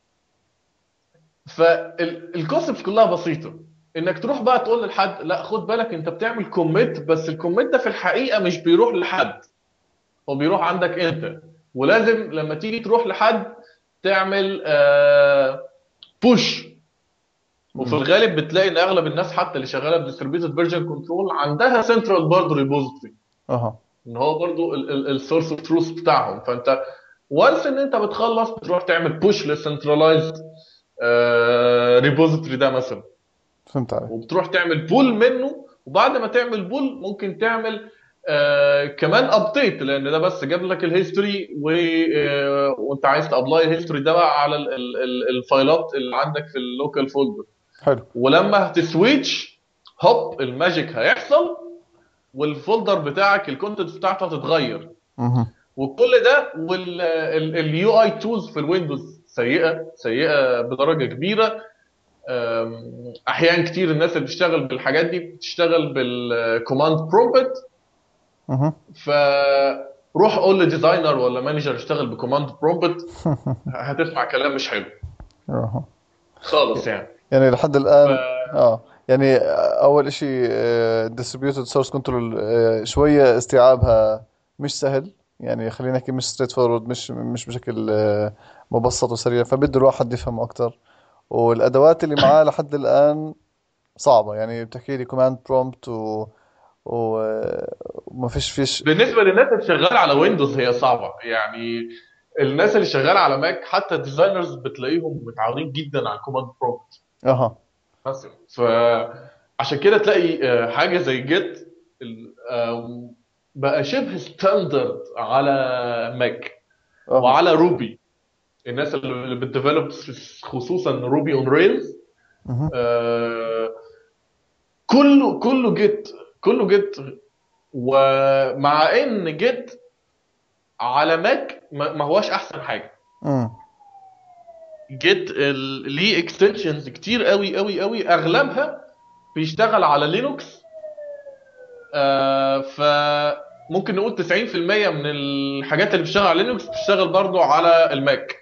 فالكونسبت كلها بسيطه انك تروح بقى تقول لحد لا خد بالك انت بتعمل كوميت بس الكوميت ده في الحقيقه مش بيروح لحد هو بيروح عندك انت ولازم لما تيجي تروح لحد تعمل بوش وفي مم. الغالب بتلاقي ان اغلب الناس حتى اللي شغاله بديستريبيوتد فيرجن كنترول عندها سنترال برضه ريبوزيتوري اها ان هو برضه السورس اوف تروث بتاعهم فانت وانس ان انت بتخلص بتروح تعمل بوش للسنترلايزد ريبوزيتوري ده مثلا فهمت عليك وبتروح تعمل بول منه وبعد ما تعمل بول ممكن تعمل آه كمان ابديت لان ده بس جاب لك الهيستوري و... آه وانت عايز تابلاي الهيستوري ده بقى على ال... ال... ال- الفايلات اللي عندك في اللوكال فولدر حلو ولما هتسويتش هوب الماجيك هيحصل والفولدر بتاعك الكونتنت بتاعته هتتغير اها وكل ده واليو اي تولز في الويندوز سيئه سيئه بدرجه كبيره أم، احيان كتير الناس اللي بتشتغل بالحاجات دي بتشتغل بالكوماند برومبت اها فروح قول لديزاينر ولا مانجر اشتغل بكوماند برومبت هتسمع كلام مش حلو اها خالص يعني يعني لحد ف... الآن اه يعني أول إشي distributed source control آه، شوية استيعابها مش سهل يعني خلينا نحكي مش straight forward مش مش بشكل آه، مبسط وسريع فبده الواحد يفهمه أكتر والأدوات اللي معاه لحد الآن صعبة يعني بتحكي لي command prompt و و- وما فيش فيش بالنسبه للناس اللي شغاله على ويندوز هي صعبه يعني الناس اللي شغاله على ماك حتى الديزاينرز بتلاقيهم متعودين جدا على الكوماند برومبت اها مثلا فعشان كده تلاقي آه، حاجه زي جيت بقى شبه ستاندرد على ماك اها وعلى روبي الناس اللي بتديفلوب خصوصا روبي اون ريلز مهم. كله كله جيت كله جيت ومع ان جيت على ماك ما ما هواش احسن حاجه امم جيت ال- ليه اكستنشنز كتير قوي قوي قوي اغلبها بيشتغل على لينوكس آه فممكن نقول 90% من الحاجات اللي بتشتغل على لينوكس بتشتغل برضو على الماك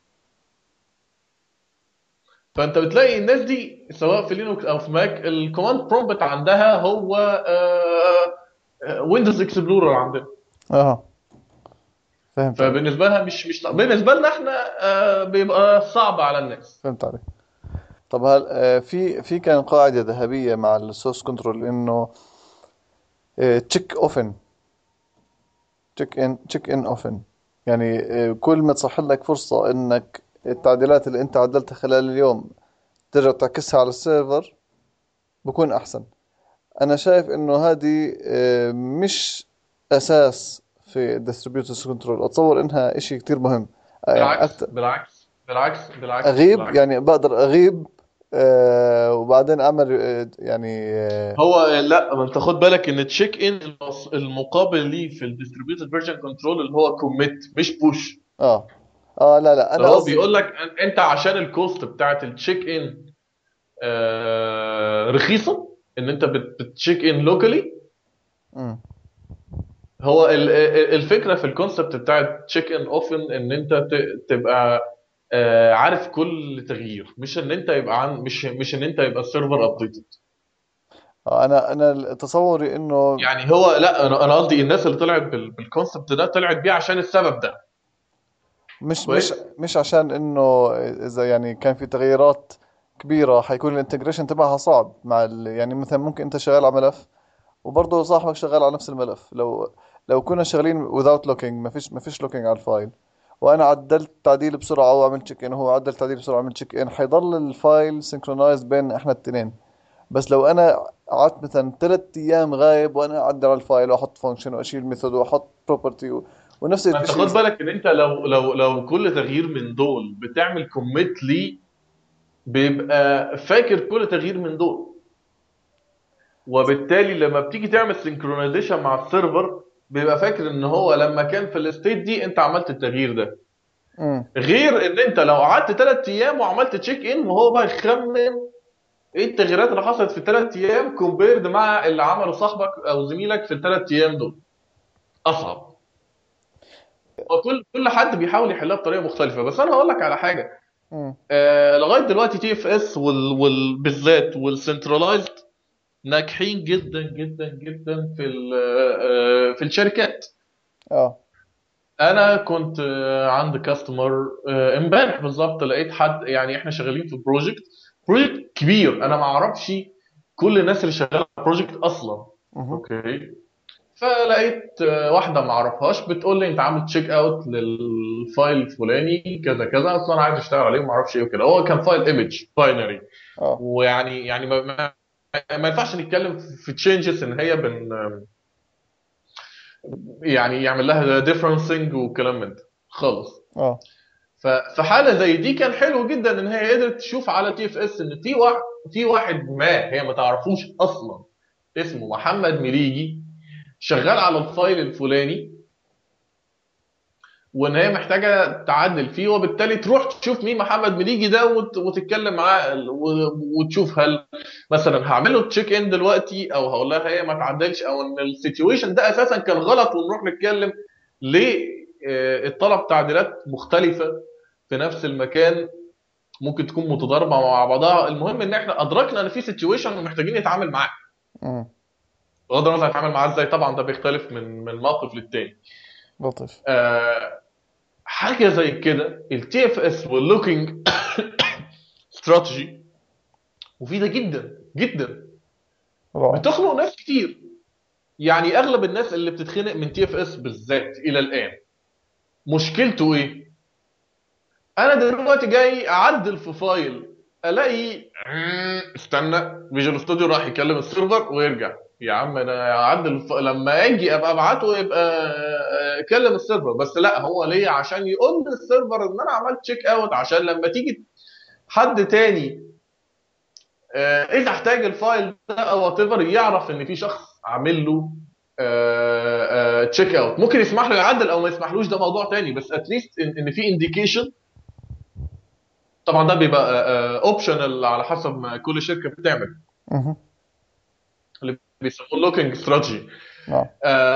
فانت بتلاقي الناس دي سواء في لينوكس او في ماك الكوماند برومبت عندها هو ويندوز اكسبلورر عندنا اه فهمت عليك فبالنسبه لها مش مش بالنسبه لنا احنا آه، بيبقى صعب على الناس فهمت عليك طب هل آه، في في كان قاعدة ذهبية مع السورس كنترول انه تشيك اوفن تشيك ان تشيك ان اوفن يعني آه، كل ما تصح لك فرصة انك التعديلات اللي انت عدلتها خلال اليوم ترجع تعكسها على السيرفر بكون احسن انا شايف انه هذه آه، مش اساس في distributed كنترول اتصور انها اشي كتير مهم آه، يعني بالعكس أكتر بالعكس بالعكس بالعكس اغيب بالعكس يعني بقدر اغيب آه وبعدين اعمل آه يعني اه هو لا ما انت خد بالك ان تشيك ان المقابل ليه في الديستريبيوتد فيرجن كنترول اللي هو كوميت مش بوش اه, آه لا لا انا فهو قصدي بيقول لك أن- انت عشان الكوست بتاعت التشيك ان آه رخيصه ان انت بت- بتشيك ان لوكالي مم. هو ال- ال- الفكره في الكونسبت بتاعت تشيك ان اوفن ان انت ت- تبقى آه، عارف كل تغيير مش ان انت يبقى عن مش مش ان انت يبقى السيرفر ابديتد آه انا انا تصوري انه يعني هو لا انا انا قصدي الناس اللي طلعت بال- بالكونسبت ده طلعت بيه عشان السبب ده مش مش كويس مش عشان انه اذا يعني كان في تغييرات كبيرة حيكون الانتجريشن تبعها صعب مع ال يعني مثلا ممكن انت شغال على ملف وبرضه صاحبك شغال على نفس الملف لو لو كنا شغالين without looking ما فيش ما فيش looking على الفايل وانا عدلت تعديل بسرعة وعملت تشيك ان وهو عدل تعديل بسرعة وعمل تشيك ان حيضل الفايل سينكرونايز بين احنا التنين بس لو انا قعدت مثلا ثلاث ايام غايب وانا اعدل على الفايل واحط فانكشن واشيل ميثود واحط بروبرتي و... ونفس ما انت الشيء خد بالك ان انت لو لو لو كل تغيير من دول بتعمل كوميت ليه بيبقى فاكر كل تغيير من دول وبالتالي لما بتيجي تعمل سينكرونايزيشن مع السيرفر بيبقى فاكر ان هو لما كان في الستيت دي انت عملت التغيير ده امم غير ان انت لو قعدت ثلاث ايام وعملت تشيك ان وهو بقى يخمن ايه التغييرات اللي حصلت في الثلاث ايام كومبيرد مع اللي عمله صاحبك او زميلك في الثلاث ايام دول اصعب وكل كل حد بيحاول يحلها بطريقه مختلفه بس انا هقول لك على حاجه امم آه لغايه دلوقتي تي اف اس وال وال بالذات والسنترلايزد ناجحين جدا جدا جدا في ال- آه، في الشركات اه انا كنت آه، عند كاستمر امبارح بالظبط لقيت حد يعني احنا شغالين في بروجكت بروجكت كبير انا ما اعرفش كل الناس اللي شغاله في بروجكت اصلا مهم. اوكي فلقيت آه، واحده ما اعرفهاش بتقول لي انت عامل تشيك اوت للفايل الفلاني كذا كذا اصلا انا عايز اشتغل عليه وما اعرفش ايه وكده هو كان فايل ايمج باينري اه ويعني يعني ما, ما, ما ينفعش نتكلم في تشينجز ان هي بن يعني يعمل لها ديفرنسنج وكلام من ده خالص اه ففي حاله زي دي كان حلو جدا ان هي قدرت تشوف على تي اف اس ان في واحد في واحد ما هي ما تعرفوش اصلا اسمه محمد مليجي شغال على الفايل الفلاني وان هي محتاجه تعدل فيه وبالتالي تروح تشوف مين محمد مليجي ده وت- وتتكلم معاه و- وتشوف هل مثلا هعمل له تشيك ان دلوقتي او هقول لها هي ما تعدلش او ان السيتويشن ده اساسا كان غلط ونروح نتكلم ليه آه، الطلب تعديلات مختلفه في نفس المكان ممكن تكون متضاربه مع بعضها المهم ان احنا ادركنا ان في سيتويشن ومحتاجين نتعامل معاه امم بغض النظر هنتعامل معاه ازاي طبعا ده بيختلف من من موقف للتاني لطيف آه، حاجه زي كده التي اف اس واللوكينج استراتيجي مفيده جدا جدا رائع بتخنق ناس كتير يعني اغلب الناس اللي بتتخنق من تي اف اس بالذات الى الان مشكلته ايه انا دلوقتي جاي اعدل في فايل الاقي "مم، استنى فيجوال ستوديو راح يكلم السيرفر ويرجع يا عم انا اعدل الف... لما اجي ابقى ابعته يبقى آه، كلم السيرفر بس لا هو ليه عشان يقول للسيرفر ان انا عملت تشيك اوت عشان لما تيجي حد تاني آه، اذا احتاج الفايل ده او وات ايفر يعرف ان في شخص عامل له تشيك اوت ممكن يسمح له يعدل او ما يسمحلوش ده موضوع تاني بس اتليست ان, إن في انديكيشن طبعا ده بيبقى اوبشنال على حسب ما كل شركه بتعمل مهم. اللي بيسموه لوكينج استراتيجي نعم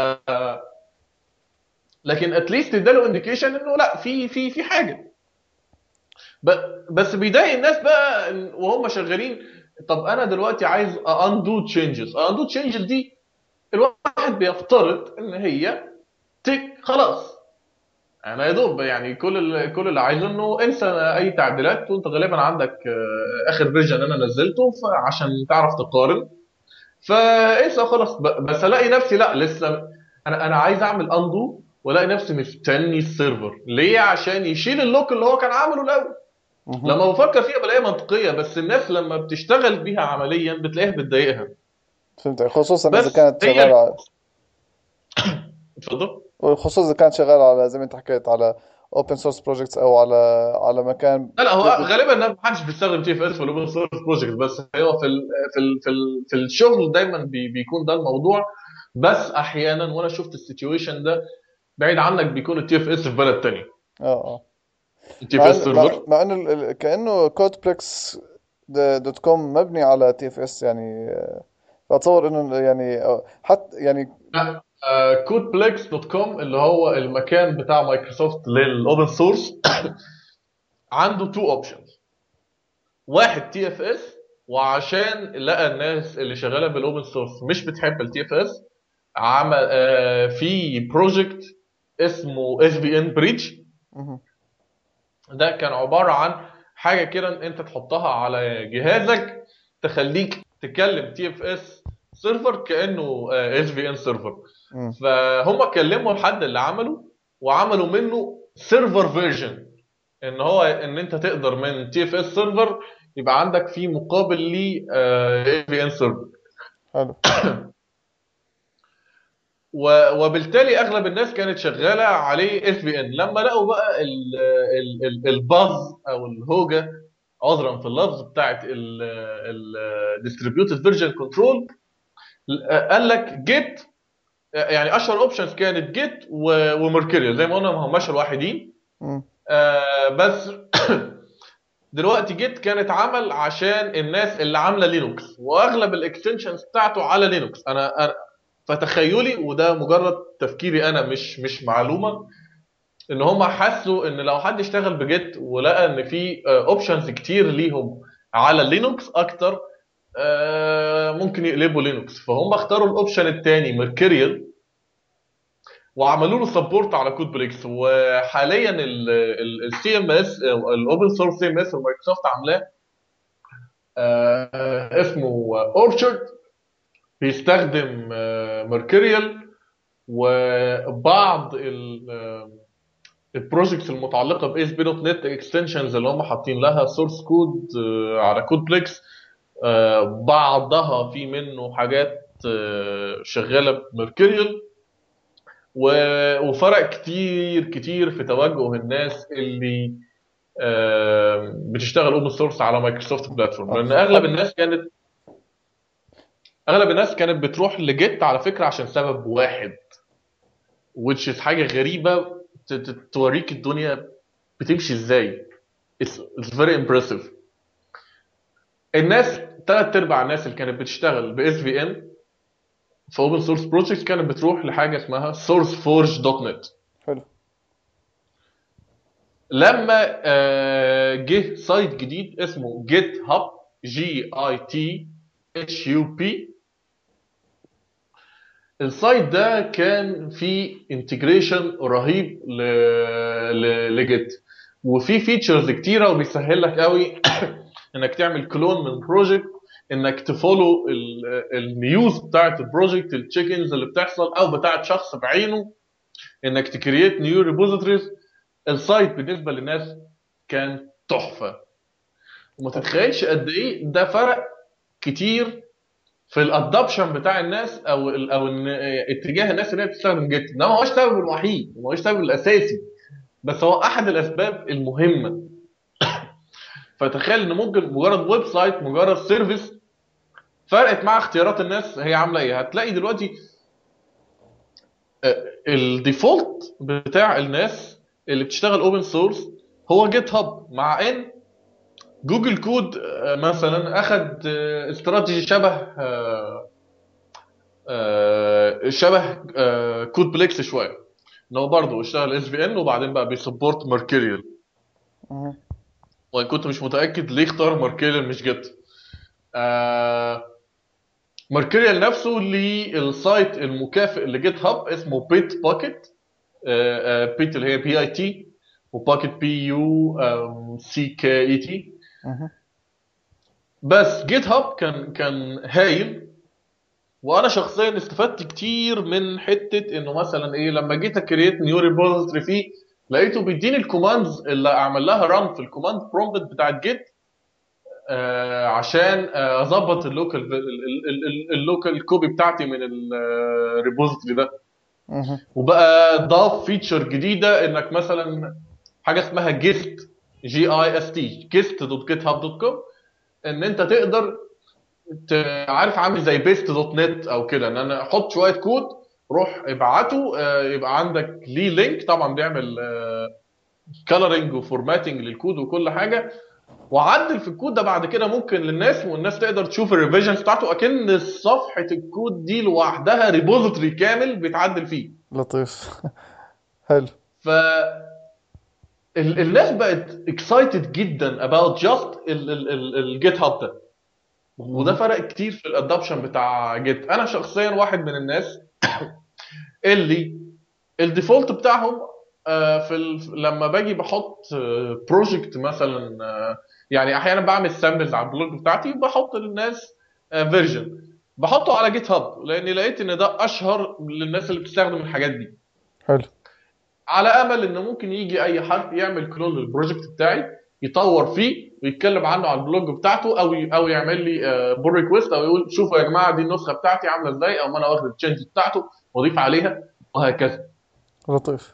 لكن اتليست اداله انديكيشن انه لا في في في حاجه ب- بس بيضايق الناس بقى إن- وهم شغالين طب انا دلوقتي عايز اندو تشينجز اندو تشينجز دي الواحد بيفترض ان هي تك خلاص انا يا دوب يعني كل اللي كل اللي عايزه انه انسى اي تعديلات وانت غالبا عندك آه، اخر فيرجن انا نزلته فعشان تعرف تقارن فانسى خلاص ب- بس الاقي نفسي لا لسه انا انا عايز اعمل اندو والاقي نفسي مستني السيرفر ليه عشان يشيل اللوك اللي هو كان عامله الاول مهم. لما بفكر فيها بلاقيها منطقيه بس الناس لما بتشتغل بيها عمليا بتلاقيها بتضايقها فهمت خصوصا اذا بس كانت هي- شغاله على اتفضل وخصوصا اذا كانت شغاله على زي ما انت حكيت على اوبن سورس بروجكتس او على على مكان لا لا هو غالبا ما حدش بيستخدم تي اف اس في الاوبن سورس بروجكت بس هو في ال في ال في, ال في الشغل دايما بي بيكون ده الموضوع بس احيانا وانا شفت السيتويشن ده بعيد عنك بيكون التي اف اس في بلد تاني اه اه التي اف مع اس إن- مع, سيرفر مع انه ال- ال- كانه كودبلكس دوت كوم مبني على تي اف اس يعني آه، بتصور انه يعني آه، حتى يعني كودبلكس دوت كوم اللي هو المكان بتاع مايكروسوفت للاوبن سورس عنده تو اوبشنز واحد تي اف اس وعشان لقى الناس اللي شغاله بالاوبن سورس مش بتحب التي اف اس عمل آه، في بروجكت اسمه اس في ان بريتش مهم. ده كان عباره عن حاجه كده انت تحطها على جهازك تخليك تكلم تي اف اس سيرفر كانه اس في ان سيرفر مم. فهم كلموا الحد اللي عمله وعملوا منه سيرفر فيرجن ان هو ان انت تقدر من تي اف اس سيرفر يبقى عندك فيه مقابل ل اس في ان سيرفر حلو و- وبالتالي اغلب الناس كانت شغاله عليه اف في ان لما لقوا بقى ال- ال- ال- الباز او الهوجه عذرا في اللفظ بتاعت الديستريبيوتد فيرجن كنترول قال لك جيت يعني اشهر اوبشنز كانت جيت وميركوريال زي ما قلنا ما هماش الوحيدين مم. آه، بس دلوقتي جيت كانت عمل عشان الناس اللي عامله لينوكس واغلب الاكستنشنز بتاعته على لينوكس انا أنا- فتخيلي وده مجرد تفكيري انا مش مش معلومه ان هم حسوا ان لو حد اشتغل بجيت ولقى ان في اوبشنز كتير ليهم على لينوكس اكتر آه، ممكن يقلبوا لينوكس فهم اختاروا الاوبشن الثاني ميركوريال وعملوا له سبورت على كود بريكس وحاليا السي ام اس الاوبن سورس سي ام اس مايكروسوفت عاملاه آه، اسمه اورشارد بيستخدم ميركوريال وبعض البروجكتس المتعلقه باس بي دوت نت اكستنشنز اللي هم حاطين لها سورس كود على كود بليكس بعضها في منه حاجات آه، شغاله بميركوريال و- وفرق كتير كتير في توجه الناس اللي آه، بتشتغل اوبن سورس على مايكروسوفت بلاتفورم لان اغلب الناس كانت اغلب الناس كانت بتروح لجيت على فكره عشان سبب واحد which is حاجه غريبه ت- ت- توريك الدنيا بتمشي ازاي it's, it's very impressive الناس ثلاث ارباع الناس اللي كانت بتشتغل باس في ان في اوبن سورس بروجكت كانت بتروح لحاجه اسمها sourceforge.net حلو لما آه، جه سايت جديد اسمه جيت هاب جي اي تي اتش يو بي السايت ده كان فيه انتجريشن رهيب ل... ل... لجيت وفي فيتشرز كتيره وبيسهل لك قوي انك تعمل كلون من بروجكت انك تفولو ال- النيوز بتاعت البروجكت التشيكنز اللي بتحصل او بتاعت شخص بعينه انك تكريت نيو ريبوزيتوريز السايت بالنسبه للناس كان تحفه وما تتخيلش قد ايه ده فرق كتير في الادابشن بتاع الناس او ال او إن اتجاه الناس اللي هي بتستخدم جيت ده ما هوش السبب الوحيد ما هوش السبب الاساسي بس هو احد الاسباب المهمه فتخيل ان ممكن مجرد ويب سايت مجرد سيرفيس فرقت مع اختيارات الناس هي عامله ايه هتلاقي دلوقتي الديفولت بتاع الناس اللي بتشتغل اوبن سورس هو جيت هاب مع ان جوجل كود آه، مثلا اخد آه، استراتيجي شبه آه، آه، شبه آه، كود بليكس شويه ان هو برضه اشتغل اس في ان وبعدين بقى بيسبورت ماركيريال مهم. وان كنت مش متاكد ليه اختار ماركيريال مش جيت آه ماركيريال نفسه للسايت المكافئ لجيت هاب اسمه بيت باكيت بيت اللي هي بي اي تي وباكيت بي يو سي كي اي تي مهم. بس جيت هاب كان كان هايل وانا شخصيا استفدت كتير من حته انه مثلا ايه لما جيت اكريت نيو ريبوزيتوري فيه لقيته بيديني الكوماندز اللي اعمل لها ران في الكوماند برومبت بتاعت جيت آه عشان آه، اظبط اللوكال اللوكال كوبي بتاعتي من الريبوزيتوري ده مهم. وبقى ضاف فيتشر جديده انك مثلا حاجه اسمها جيست جي اي اس تي جيست دوت جيت هاب دوت كوم ان انت تقدر ت- عارف عامل زي بيست دوت نت او كده ان انا احط شويه كود روح ابعته آه، يبقى عندك ليه لينك طبعا بيعمل كالرنج وفورماتنج للكود وكل حاجه وعدل في الكود ده بعد كده ممكن للناس والناس تقدر تشوف الريفيجنز بتاعته اكن صفحه الكود دي لوحدها ريبوزيتوري كامل بيتعدل فيه لطيف حلو ف ال- الناس بقت اكسايتد جدا about just الجيت هاب ده وده فرق كتير في الادابشن بتاع جيت انا شخصيا واحد من الناس اللي الديفولت بتاعهم آه، في ال... لما باجي بحط بروجكت مثلا آه، يعني احيانا بعمل سامبلز على البلوج بتاعتي بحط للناس فيرجن بحطه على جيت هاب لاني لقيت ان ده اشهر للناس اللي بتستخدم الحاجات دي حلو على امل ان ممكن يجي اي حد يعمل كلون للبروجكت بتاعي يطور فيه ويتكلم عنه على البلوج بتاعته او ي- او يعمل لي بول ريكويست او يقول شوفوا يا جماعه دي النسخه بتاعتي عامله ازاي او ما انا واخد التشينج بتاعته واضيف عليها وهكذا لطيف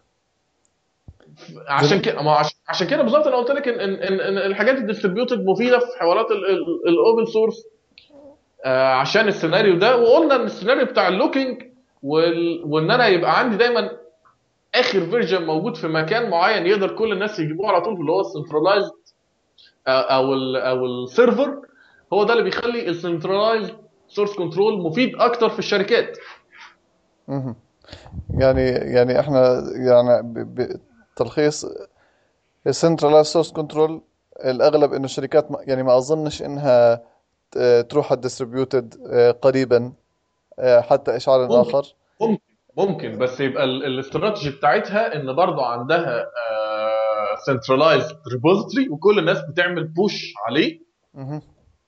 عشان كده ما هو عش- عشان كده بالظبط انا قلت لك ان ان ان إن الحاجات الديستريبيوتد مفيده في حوارات الاوبن سورس عشان السيناريو ده وقلنا ان السيناريو بتاع اللوكينج وال... وان انا يبقى عندي دايما اخر فيرجن موجود في مكان معين يقدر كل الناس يجيبوه على طول اللي هو السنترلايزد او ال او السيرفر هو ده اللي بيخلي السنترلايزد سورس كنترول مفيد اكتر في الشركات مهم. يعني يعني احنا يعني ب- ب- تلخيص السنترلايز سورس كنترول الاغلب انه الشركات ما- يعني ما اظنش انها ت- تروح على الديستريبيوتد قريبا آه، حتى اشعار ممكن اخر ممكن ممكن بس يبقى ال- الاستراتيجي بتاعتها ان برضو عندها سنترلايزد ريبوزيتوري وكل الناس بتعمل بوش عليه مهم.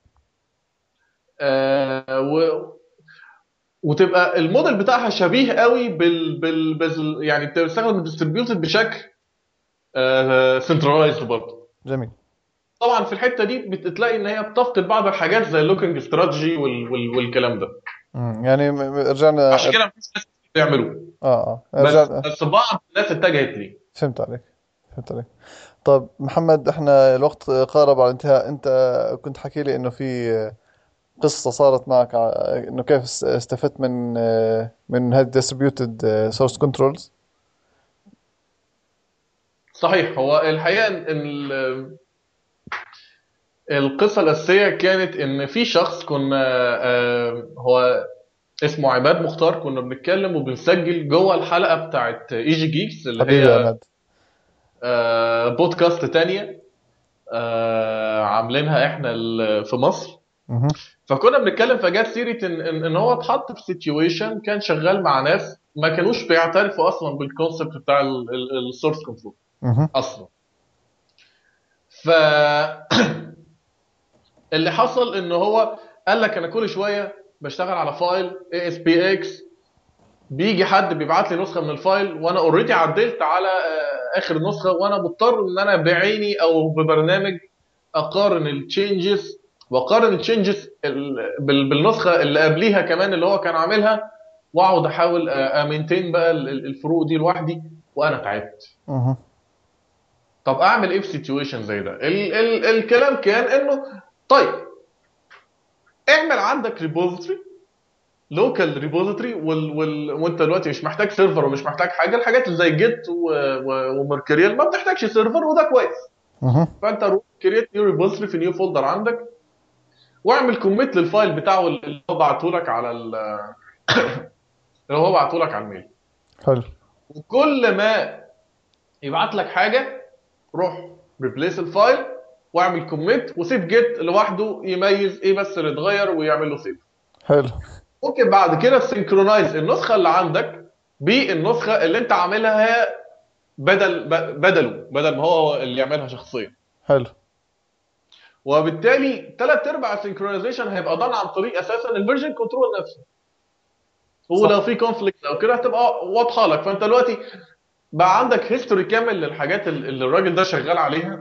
آه، و وتبقى الموديل بتاعها شبيه قوي بال, بال... بال... يعني بتستخدم الديستريبيوتد بشكل سنترلايزد برضه جميل طبعا في الحته دي بتلاقي ان هي بتفقد بعض الحاجات زي اللوكينج استراتيجي وال... وال... والكلام ده مم. يعني م- م- رجعنا عشان كده مفيش ناس بيعملوه اه اه بس رجعنا بس بعض الناس اتجهت ليه فهمت عليك فهمت عليك طيب محمد احنا الوقت قارب على الانتهاء انت كنت حكي لي انه في قصة صارت معك ع- انه كيف است- استفدت من من هذه distributed source controls صحيح هو الحقيقه ان ال- القصه الاساسيه كانت ان في شخص كنا آه، هو اسمه عماد مختار كنا بنتكلم وبنسجل جوه الحلقه بتاعت اي جي جيكس اللي حبيبي يا هي عماد آه، بودكاست تانية آه، عاملينها احنا ال- في مصر مهم. فكنا بنتكلم فجات سيره ان ان إن هو اتحط في سيتويشن كان شغال مع ناس ما كانوش بيعترفوا اصلا بالكونسبت بتاع السورس كنترول مهم. اصلا ف اللي حصل ان هو قال لك انا كل شويه بشتغل على فايل اي اس بي اكس بيجي حد بيبعت لي نسخه من الفايل وانا اوريدي عدلت على آه، اخر نسخه وانا مضطر ان انا بعيني او ببرنامج اقارن التشينجز واقارن التشينجز بالنسخه اللي قبليها كمان اللي هو كان عاملها واقعد احاول امينتين بقى ال- ال- الفروق دي لوحدي وانا تعبت مهم. طب اعمل ايه في سيتويشن زي ده ال ال الكلام كان انه طيب اعمل عندك ريبوزيتوري لوكال ريبوزيتوري وال... وال... وانت دلوقتي مش محتاج سيرفر ومش محتاج حاجه الحاجات اللي زي جيت و... و... وميركوريال ما بتحتاجش سيرفر وده كويس اها فانت روح كريت نيو ريبوزيتوري في نيو فولدر عندك واعمل كوميت للفايل بتاعه اللي هو بعته لك على ال... اللي هو بعته لك على الميل حلو وكل ما يبعت لك حاجه روح ريبليس الفايل واعمل كوميت وسيب جيت لوحده يميز ايه بس اللي اتغير ويعمل له سيف حلو ممكن بعد كده تسنكرونايز النسخه اللي عندك بالنسخه اللي انت عاملها بدل ب- بدله بدل ما هو اللي يعملها شخصيا حلو وبالتالي ثلاث ارباع السنكرونايزيشن هيبقى ضن عن طريق اساسا الفيرجن كنترول نفسه ولو في كونفليكت او كده هتبقى واضحه لك فانت دلوقتي بقى عندك هيستوري كامل للحاجات ال- اللي الراجل ده شغال عليها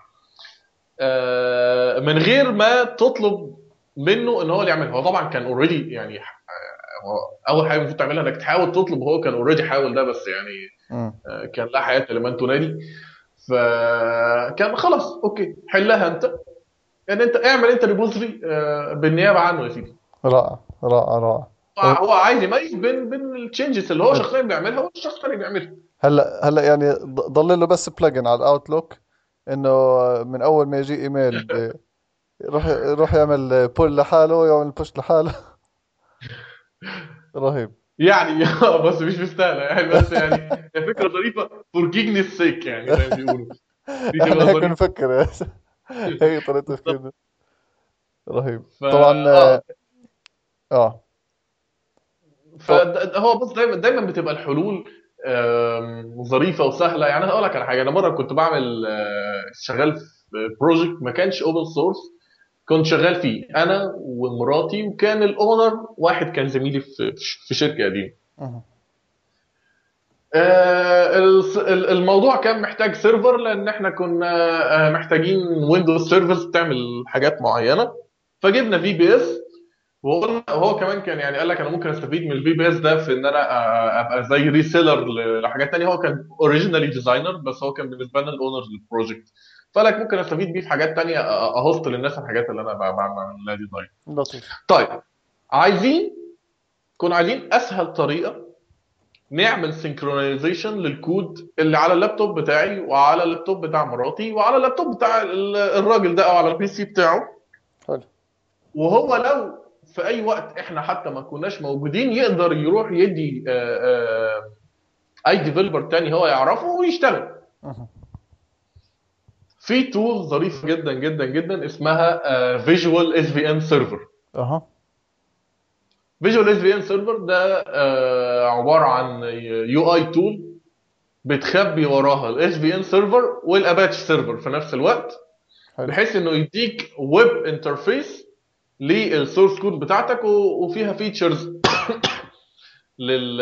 آه، من غير ما تطلب منه ان هو اللي يعملها هو طبعا كان اوريدي يعني آه، هو اول حاجه المفروض تعملها انك تحاول تطلب وهو كان اوريدي حاول ده بس يعني مم. آه، كان لا حياه لمن تنادي فكان خلاص اوكي حلها انت يعني انت اعمل انت ريبوزري بالنيابه عنه يا سيدي رائع رائع رائع هو عايز يميز بين بين التشنجز اللي هو شخصيا بيعملها والشخص الثاني بيعملها هلا هلا يعني ض- ضل له بس بلجن على الاوتلوك انه من اول ما يجي ايميل ب- يروح يروح يعمل بول لحاله ويعمل بوش لحاله رهيب يعني بس مش مستاهله يعني بس يعني هي فكره ظريفه فور جيجنس سيك يعني زي ما بيقولوا دي احنا تبقى هيك ظريفه بنفكر يا هيك طريقة تفكيرنا رهيب ف طبعا اه اه فهو بص دايما دايما بتبقى الحلول آم، ظريفه وسهله يعني هقول لك على حاجه انا مره كنت بعمل آه، شغال في بروجكت ما كانش اوبن سورس كنت شغال فيه انا ومراتي وكان الاونر واحد كان زميلي في في شركه قديمه مهم. آه، الس- ال- الموضوع كان محتاج سيرفر لان احنا كنا آه، محتاجين ويندوز سيرفرز تعمل حاجات معينه فجبنا في بي اس وقلنا وهو كمان كان يعني قال لك انا ممكن استفيد من الفي بي اس ده في ان انا آه، ابقى زي ريسيلر لحاجات تانية هو كان اوريجينالي ديزاينر بس هو كان بالنسبه لنا الاونرز للبروجكت فقال لك ممكن استفيد بيه في حاجات تانية آه، اهوست للناس الحاجات اللي انا ب- بعمل لها ديزاين لطيف طيب عايزين كنا عايزين اسهل طريقه نعمل سينكرونايزيشن للكود اللي على اللابتوب بتاعي وعلى اللابتوب بتاع مراتي وعلى اللابتوب بتاع ال- الراجل ده او على البي سي بتاعه حلو وهو لو في اي وقت احنا حتى ما كناش موجودين يقدر يروح يدي آه، آه، اي ديفلوبر تاني هو يعرفه ويشتغل مهم. في تول ظريفه جدا جدا جدا اسمها فيجوال اس في ان سيرفر اها فيجوال اس في ان سيرفر ده آه، عباره عن يو اي تول بتخبي وراها الاس في ان سيرفر والاباتش سيرفر في نفس الوقت حلو بحيث انه يديك ويب انترفيس للسورس كود بتاعتك و- وفيها فيتشرز لل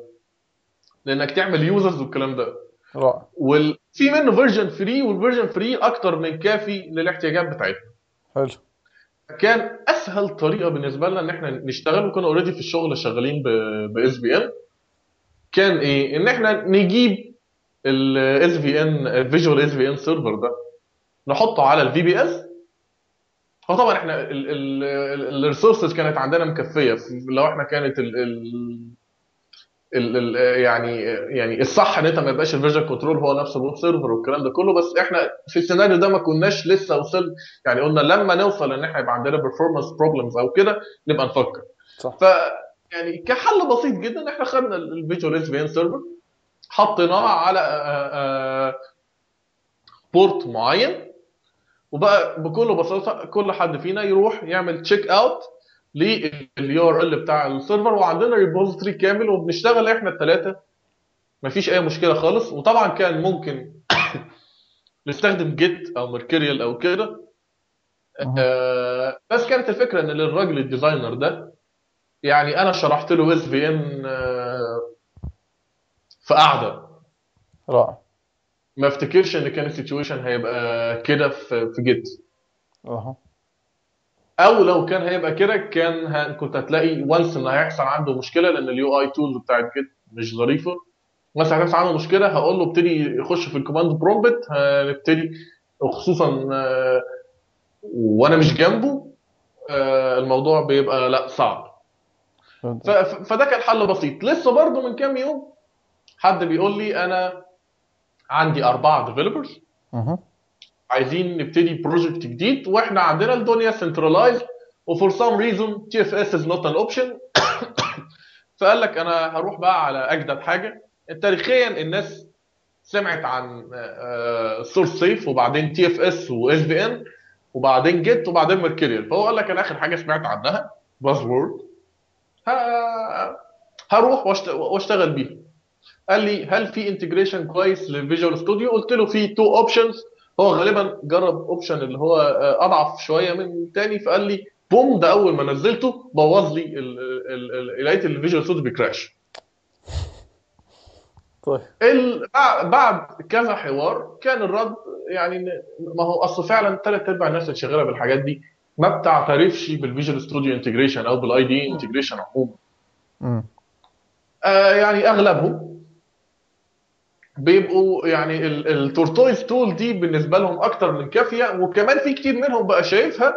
لانك تعمل يوزرز والكلام ده رائع وفي منه فيرجن فري والفيرجن فري اكتر من كافي للاحتياجات بتاعتنا حلو كان اسهل طريقه بالنسبه لنا ان احنا نشتغل وكنا اوريدي في الشغل شغالين باس بي ان كان ايه ان احنا نجيب الاس في ان الفيجوال اس في ان سيرفر ده نحطه على الفي بي اس هو طبعا احنا الريسورسز كانت عندنا مكفيه لو احنا كانت ال ال ال ال يعني يعني الصح ان انت ما يبقاش الفيرجن كنترول هو نفس الويب سيرفر والكلام ده كله بس احنا في السيناريو ده ما كناش لسه وصل يعني قلنا لما نوصل ان احنا يبقى عندنا performance بروبلمز او كده نبقى نفكر صح ف يعني كحل بسيط جدا احنا خدنا الفيجوال اس في ان سيرفر حطيناه على بورت معين وبقى بكل بساطه كل حد فينا يروح يعمل تشيك اوت لليو ار ال بتاع السيرفر وعندنا ريبوزيتوري كامل وبنشتغل احنا الثلاثه مفيش اي مشكله خالص وطبعا كان ممكن نستخدم جيت او ميركوريال او كده مهم. آه، بس كانت الفكره ان للراجل الديزاينر ده يعني انا شرحت له اس في ان في قعده رائع ما افتكرش ان كان السيتويشن هيبقى كده في في جيت اها او لو كان هيبقى كده كان ه- كنت هتلاقي وانس ان هيحصل عنده مشكله لان اليو اي تولز بتاعت جيت مش ظريفه وانس هيحصل عنده مشكله هقول له ابتدي يخش في الكوماند برومبت هنبتدي وخصوصا آه، وانا مش جنبه آه، الموضوع بيبقى لا صعب ف- ف- فده كان حل بسيط لسه برضو من كام يوم حد بيقول لي انا عندي اربعه ديفلوبرز مهم. عايزين نبتدي بروجكت جديد واحنا عندنا الدنيا سنترلايزد وفور سام ريزون تي اف اس از نوت ان اوبشن فقال لك انا هروح بقى على اجدد حاجه تاريخيا الناس سمعت عن سورس سيف وبعدين تي اف اس واس بي ان وبعدين جيت وبعدين ميركوريال فهو قال لك انا اخر حاجه سمعت عنها باز وورد هروح واشت- واشتغل بيها قال لي هل في انتجريشن كويس للفيجوال ستوديو قلت له في تو اوبشنز هو غالبا جرب اوبشن اللي هو آه، اضعف شويه من التاني فقال لي بوم ده اول ما نزلته بوظ لي ال- ال- ال- لقيت الفيجوال ستوديو بيكراش طيب ال- بع- بعد كذا حوار كان الرد يعني إن- ما هو اصل فعلا ثلاث ارباع الناس اللي شغاله بالحاجات دي ما بتعترفش بالفيجوال ستوديو انتجريشن او بالاي دي انتجريشن عموما مم. آه يعني اغلبهم بيبقوا يعني التورتويز تول دي بالنسبه لهم اكتر من كافيه وكمان في كتير منهم بقى شايفها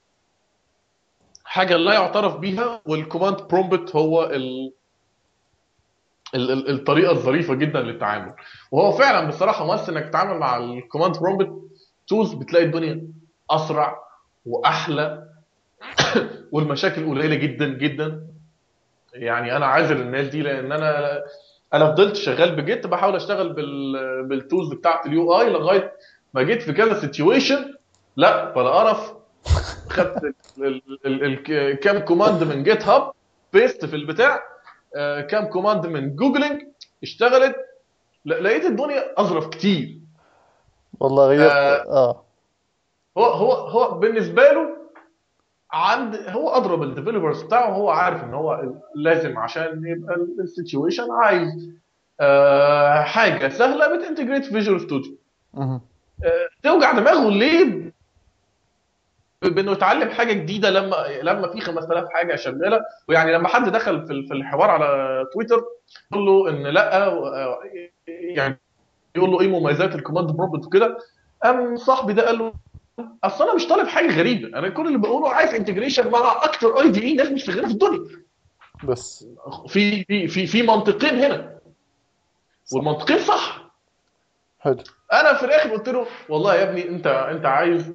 حاجه لا يعترف بيها والكوماند برومبت هو ال ال- ال- الطريقه الظريفه جدا للتعامل وهو فعلا بصراحه مؤسس انك تتعامل مع الكوماند برومبت تولز بتلاقي الدنيا اسرع واحلى والمشاكل قليله جدا جدا يعني انا عاذر الناس دي لان انا انا فضلت شغال بجيت بحاول اشتغل بال بالتولز بتاعت اليو اي لغايه ما جيت في كذا سيتويشن لا بلا قرف خدت ال- ال- ال- ال- كام كوماند من جيت هاب بيست في البتاع آه، كام كوماند من جوجلينج اشتغلت ل- لقيت الدنيا اظرف كتير والله غيرت آه. اه هو هو هو بالنسبه له عند هو اضرب الديفلوبرز بتاعه هو عارف ان هو لازم عشان يبقى السيتويشن عايز آه حاجه سهله بتنتجريت فيجوال ستوديو مهم. توجع دماغه ليه ب- بانه يتعلم حاجه جديده لما لما في 5000 حاجه شغاله ويعني لما حد دخل في ال- في الحوار على تويتر يقول له ان لا آه، يعني يقول له ايه مميزات الكوماند برومبت وكده قام صاحبي ده قال له اصل انا مش طالب حاجه غريبه انا كل اللي بقوله عايز انتجريشن مع اكتر اي دي اي ناس مش شغاله في الدنيا بس في في في في منطقين هنا والمنطقين صح حلو انا في الاخر قلت له والله يا ابني انت انت عايز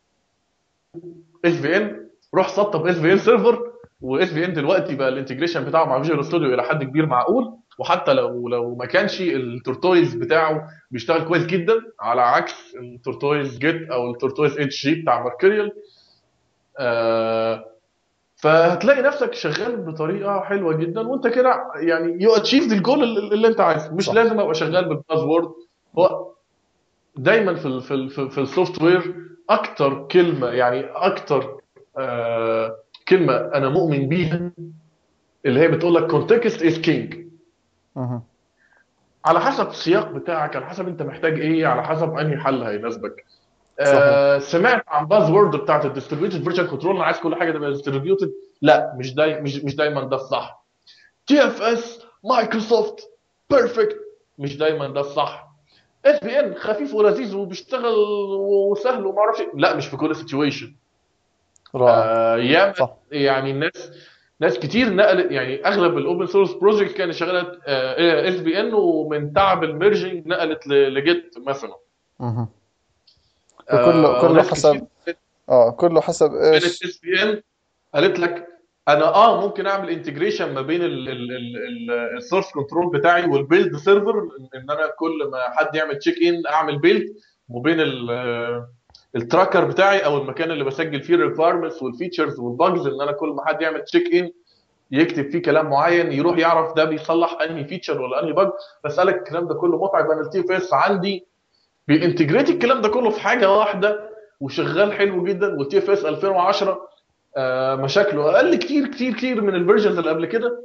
اس في ان روح سطب اس في ان سيرفر واس في ان دلوقتي بقى الانتجريشن بتاعه مع فيجوال ستوديو الى حد كبير معقول وحتى لو لو ما كانش التورتويز بتاعه بيشتغل كويس جدا على عكس التورتويز جيت او التورتويز اتش جي بتاع ماركريال آه فهتلاقي نفسك شغال بطريقه حلوه جدا وانت كده يعني يو اتشيف الجول اللي اللي انت عايزه مش صح. لازم ابقى شغال بالباز وورد هو دايما في ال في ال في, في السوفت وير اكتر كلمه يعني اكتر آه كلمه انا مؤمن بيها اللي هي بتقول لك context is king مهم. على حسب السياق بتاعك على حسب انت محتاج ايه على حسب انهي حل هيناسبك آه سمعت عن باز وورد بتاعت الديستريبيوتد فيرتشوال كنترول انا عايز كل حاجه تبقى ديستريبيوتد لا مش داي مش مش دايما ده الصح تي اف اس مايكروسوفت بيرفكت مش دايما ده الصح اس بي ان خفيف ولذيذ وبيشتغل وسهل وما اعرفش إيه. لا مش في كل سيتويشن رائع آه ياما صح يعني الناس ناس كتير نقلت يعني اغلب الاوبن سورس بروجكت كانت شغاله اس بي ان ومن تعب الميرجنج نقلت ل- لجيت مثلا مهم. آه، كله كله وناس حسب كتير اه كله حسب كانت ايش اس بي ان قالت لك انا اه ممكن اعمل انتجريشن ما بين السورس كنترول بتاعي والبيلد سيرفر ان انا كل ما حد يعمل تشيك ان اعمل بيلد وبين ال- التراكر بتاعي او المكان اللي بسجل فيه الريكويرمنتس والفيتشرز والباجز ان انا كل ما حد يعمل تشيك ان يكتب فيه كلام معين يروح يعرف ده بيصلح انهي فيتشر ولا انهي باج بس قال لك الكلام ده كله متعب انا التي اف اس عندي بينتجريت الكلام ده كله في حاجه واحده وشغال حلو جدا والتي اف اس 2010 آه، مشاكله اقل كتير كتير كتير من الفيرجنز اللي قبل كده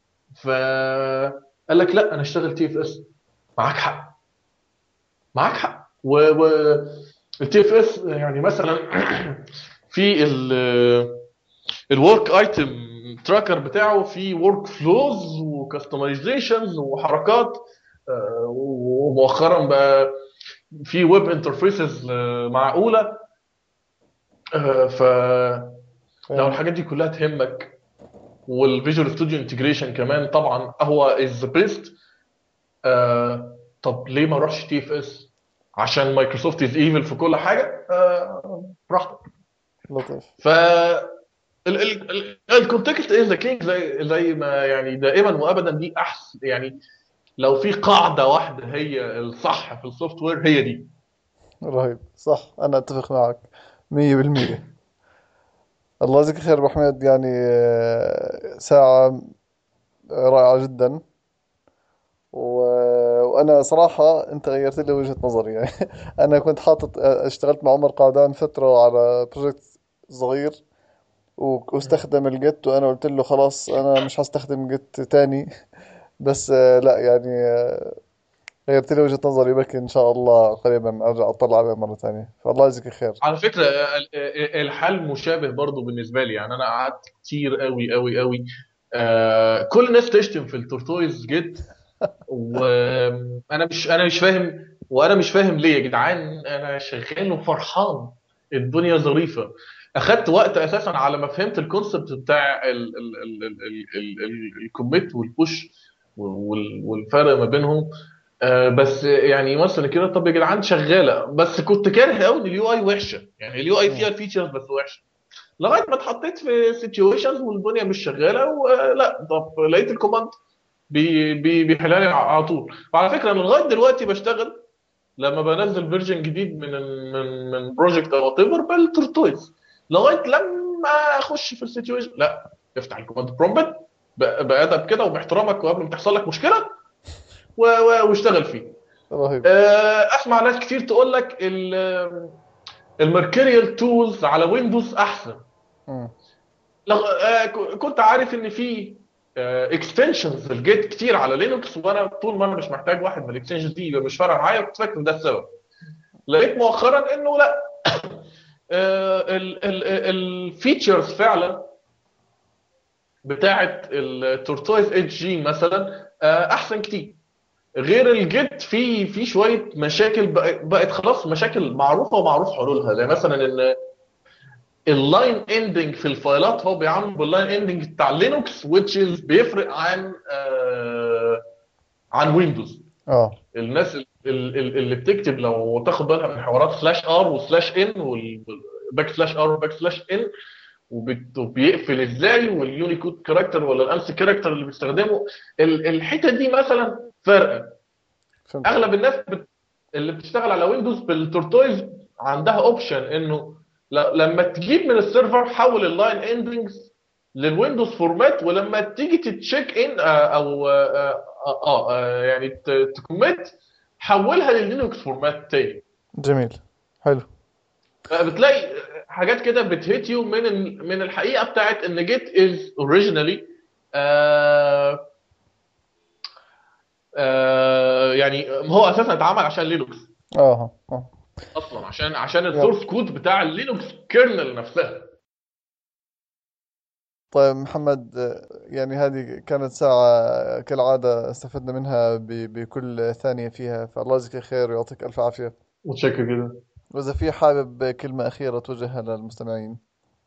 فقال لك لا انا اشتغل تي اف اس معاك حق معاك حق و, و... التي اف اس يعني مثلا في ال الورك ايتم تراكر بتاعه في ورك فلوز وكستمايزيشنز وحركات آه، ومؤخرا بقى في ويب انترفيسز معقوله آه، ف لو الحاجات دي كلها تهمك والفيجوال ستوديو انتجريشن كمان طبعا هو از ذا بيست طب ليه ما اروحش تي اف اس عشان مايكروسوفت از ايفل في كل حاجه آه، براحتك لطيف ف الكونتكست از ذا كينج زي زي ما يعني دائما وابدا دي احسن يعني لو في قاعده واحده هي الصح في السوفت وير هي دي رهيب صح أنا أتفق معك مية بالمية الله يجزيك خير أبو حميد يعني آه، ساعة رائعة جدا و... وأنا صراحة أنت غيرت لي وجهة نظري يعني أنا كنت حاطط آه، اشتغلت مع عمر قعدان فترة على بروجكت صغير و- واستخدم الجيت وأنا قلت له خلاص أنا مش هستخدم جيت تاني بس آه، لا يعني آه، غيرت لي وجهة نظري بك إن شاء الله قريبا أرجع أطلع عليه مرة ثانية فالله يجزيك خير على فكره ال- ال- الحال مشابه برضو بالنسبه لي يعني انا قعدت كتير قوي قوي قوي آه كل الناس تشتم في التورتويز جيت وانا مش انا مش فاهم وانا مش فاهم ليه يا جدعان انا شغال وفرحان الدنيا ظريفه اخدت وقت اساسا على ما فهمت الكونسبت بتاع الكوميت والبوش وال- والفرق ما بينهم آه، بس يعني مثلا كده طب يا جدعان شغاله بس كنت كاره قوي ان اليو اي وحشه يعني اليو اي مم. فيها الفيتشرز بس وحشه لغايه ما اتحطيت في سيتويشنز والدنيا مش شغاله ولا طب لقيت الكوماند بي بي بيحلها لي على طول وعلى فكره انا لغايه دلوقتي بشتغل لما بنزل فيرجن جديد من من من بروجكت او وات ايفر بالتورتويز لغايه لما اخش في السيتويشن لا افتح الكوماند برومبت بادب كده وباحترامك وقبل ما تحصل لك مشكله و- و- واشتغل فيه رهيب آه، اسمع ناس كتير تقول لك الميركوريال تولز على ويندوز احسن مم. لغ... آه، ك- كنت عارف ان في اكستنشنز الجيت كتير على لينكس وانا طول ما انا مش محتاج واحد من الاكستنشنز دي يبقى مش فارقه معايا كنت فاكر إن ده السبب لقيت مؤخرا انه لا الفيتشرز فعلا بتاعت التورتويز اتش جي مثلا آه، احسن كتير غير الجيت في في شويه مشاكل بق- بقت خلاص مشاكل معروفه ومعروف حلولها زي مثلا ان اللاين اندنج في الفايلات هو بيعمل باللاين اندنج بتاع لينوكس which is بيفرق عن آه عن ويندوز اه الناس ال- ال- اللي بتكتب لو تاخد بالها من حوارات سلاش ار وسلاش ان والباك سلاش ار وباك سلاش ان وبيقفل ازاي واليونيكود كاركتر ولا الانس كاركتر اللي بيستخدمه ال- الحته دي مثلا فارقه فهمت اغلب الناس بت... اللي بتشتغل على ويندوز بالتورتويز عندها اوبشن انه ل... لما تجيب من السيرفر حول اللاين اندنجز للويندوز فورمات ولما تيجي تتشيك ان او اه, آه, آه يعني ت- تكوميت حولها لللينكس فورمات تاني جميل حلو بتلاقي حاجات كده بتهيت يو من ال- من الحقيقه بتاعت ان جيت از اوريجينالي يعني هو اساسا اتعمل عشان لينكس اه اه اصلا عشان عشان يلا السورس كود بتاع اللينكس كيرنل نفسها طيب محمد آه، يعني هذه كانت ساعة كالعادة استفدنا منها ب- بكل ثانية فيها فالله يجزيك خير ويعطيك ألف عافية متشكر جدا وإذا في حابب كلمة أخيرة توجهها للمستمعين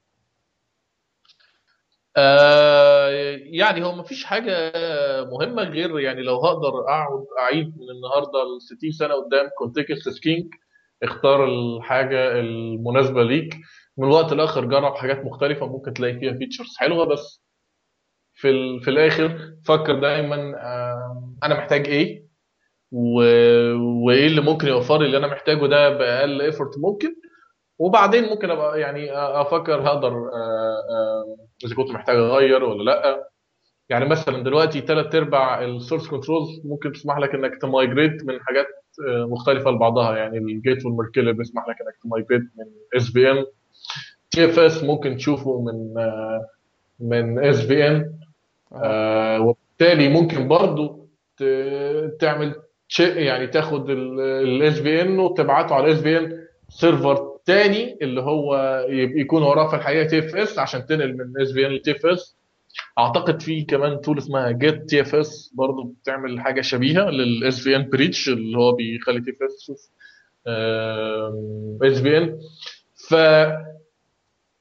آه يعني هو مفيش حاجة مهمة غير يعني لو هقدر أقعد أعيد من النهاردة ل 60 سنة قدام كونتكست سكينج اختار الحاجة المناسبة ليك من وقت لآخر جرب حاجات مختلفة ممكن تلاقي فيها فيتشرز حلوة بس في ال... في الآخر فكر دايما آه أنا محتاج إيه و... وإيه اللي ممكن يوفر لي اللي أنا محتاجه ده بأقل ايفورت ممكن وبعدين ممكن ابقى يعني افكر هقدر آه، آه، اذا كنت محتاج اغير ولا لا يعني مثلا دلوقتي ثلاث ارباع السورس كنترولز ممكن تسمح لك انك تمايجريت من حاجات آه، مختلفه لبعضها يعني الجيت والميركل بيسمح لك انك تمايجريت من اس بي ام تي اف اس ممكن تشوفه من آه، من اس بي ام أها وبالتالي ممكن برضو ت- تعمل شيء يعني تاخد الاس بي ان وتبعته على الاس بي ان سيرفر تاني اللي هو يبقى يكون وراه في الحقيقه تي اف اس عشان تنقل من اس بي ان لتي اف اس اعتقد في كمان تول اسمها جيت تي اف اس برضه بتعمل حاجه شبيهه للاس بي ان بريتش اللي هو بيخلي تي اف اس تشوف اس بي ان ف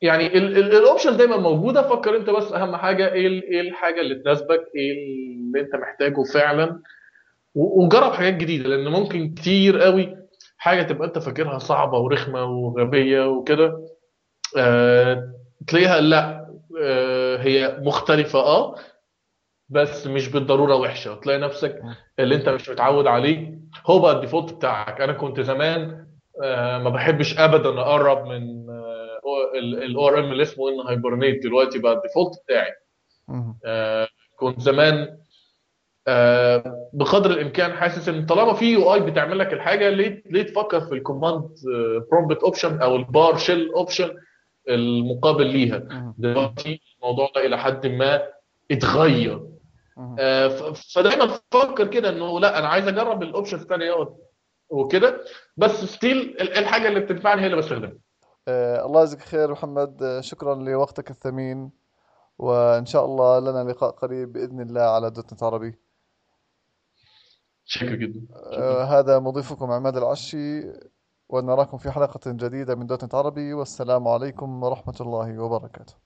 يعني الاوبشن دايما موجوده فكر انت بس اهم حاجه ايه ال- ايه الحاجه اللي تناسبك ايه اللي انت محتاجه فعلا و- وجرب حاجات جديده لان ممكن كتير قوي حاجه تبقى انت فاكرها صعبه ورخمه وغبيه وكده آه تلاقيها لا آه هي مختلفه اه بس مش بالضروره وحشه تلاقي نفسك مم. اللي انت مش متعود عليه هو بقى الديفولت بتاعك انا كنت زمان آه ما بحبش ابدا اقرب من الاو ار ام اللي اسمه ان هايبرنيت دلوقتي بقى الديفولت بتاعي مهم. آه كنت زمان آه بقدر الامكان حاسس ان طالما في يو اي بتعمل لك الحاجه ليه ليه تفكر في الكوماند برومبت اوبشن او البار شيل اوبشن المقابل ليها مهم. دلوقتي الموضوع ده الى حد ما اتغير مهم. آه، ف- فدايما فكر كده انه لا انا عايز اجرب الاوبشن الثانيه وكده بس ستيل الحاجه اللي بتنفعني هي اللي بستخدمها آه الله يجزيك خير محمد آه شكرا لوقتك الثمين وإن شاء الله لنا لقاء قريب بإذن الله على دوت نت عربي شكرا جدا آه شكرا هذا مضيفكم عماد العشي ونراكم في حلقة جديدة من دوت نت عربي والسلام عليكم ورحمة الله وبركاته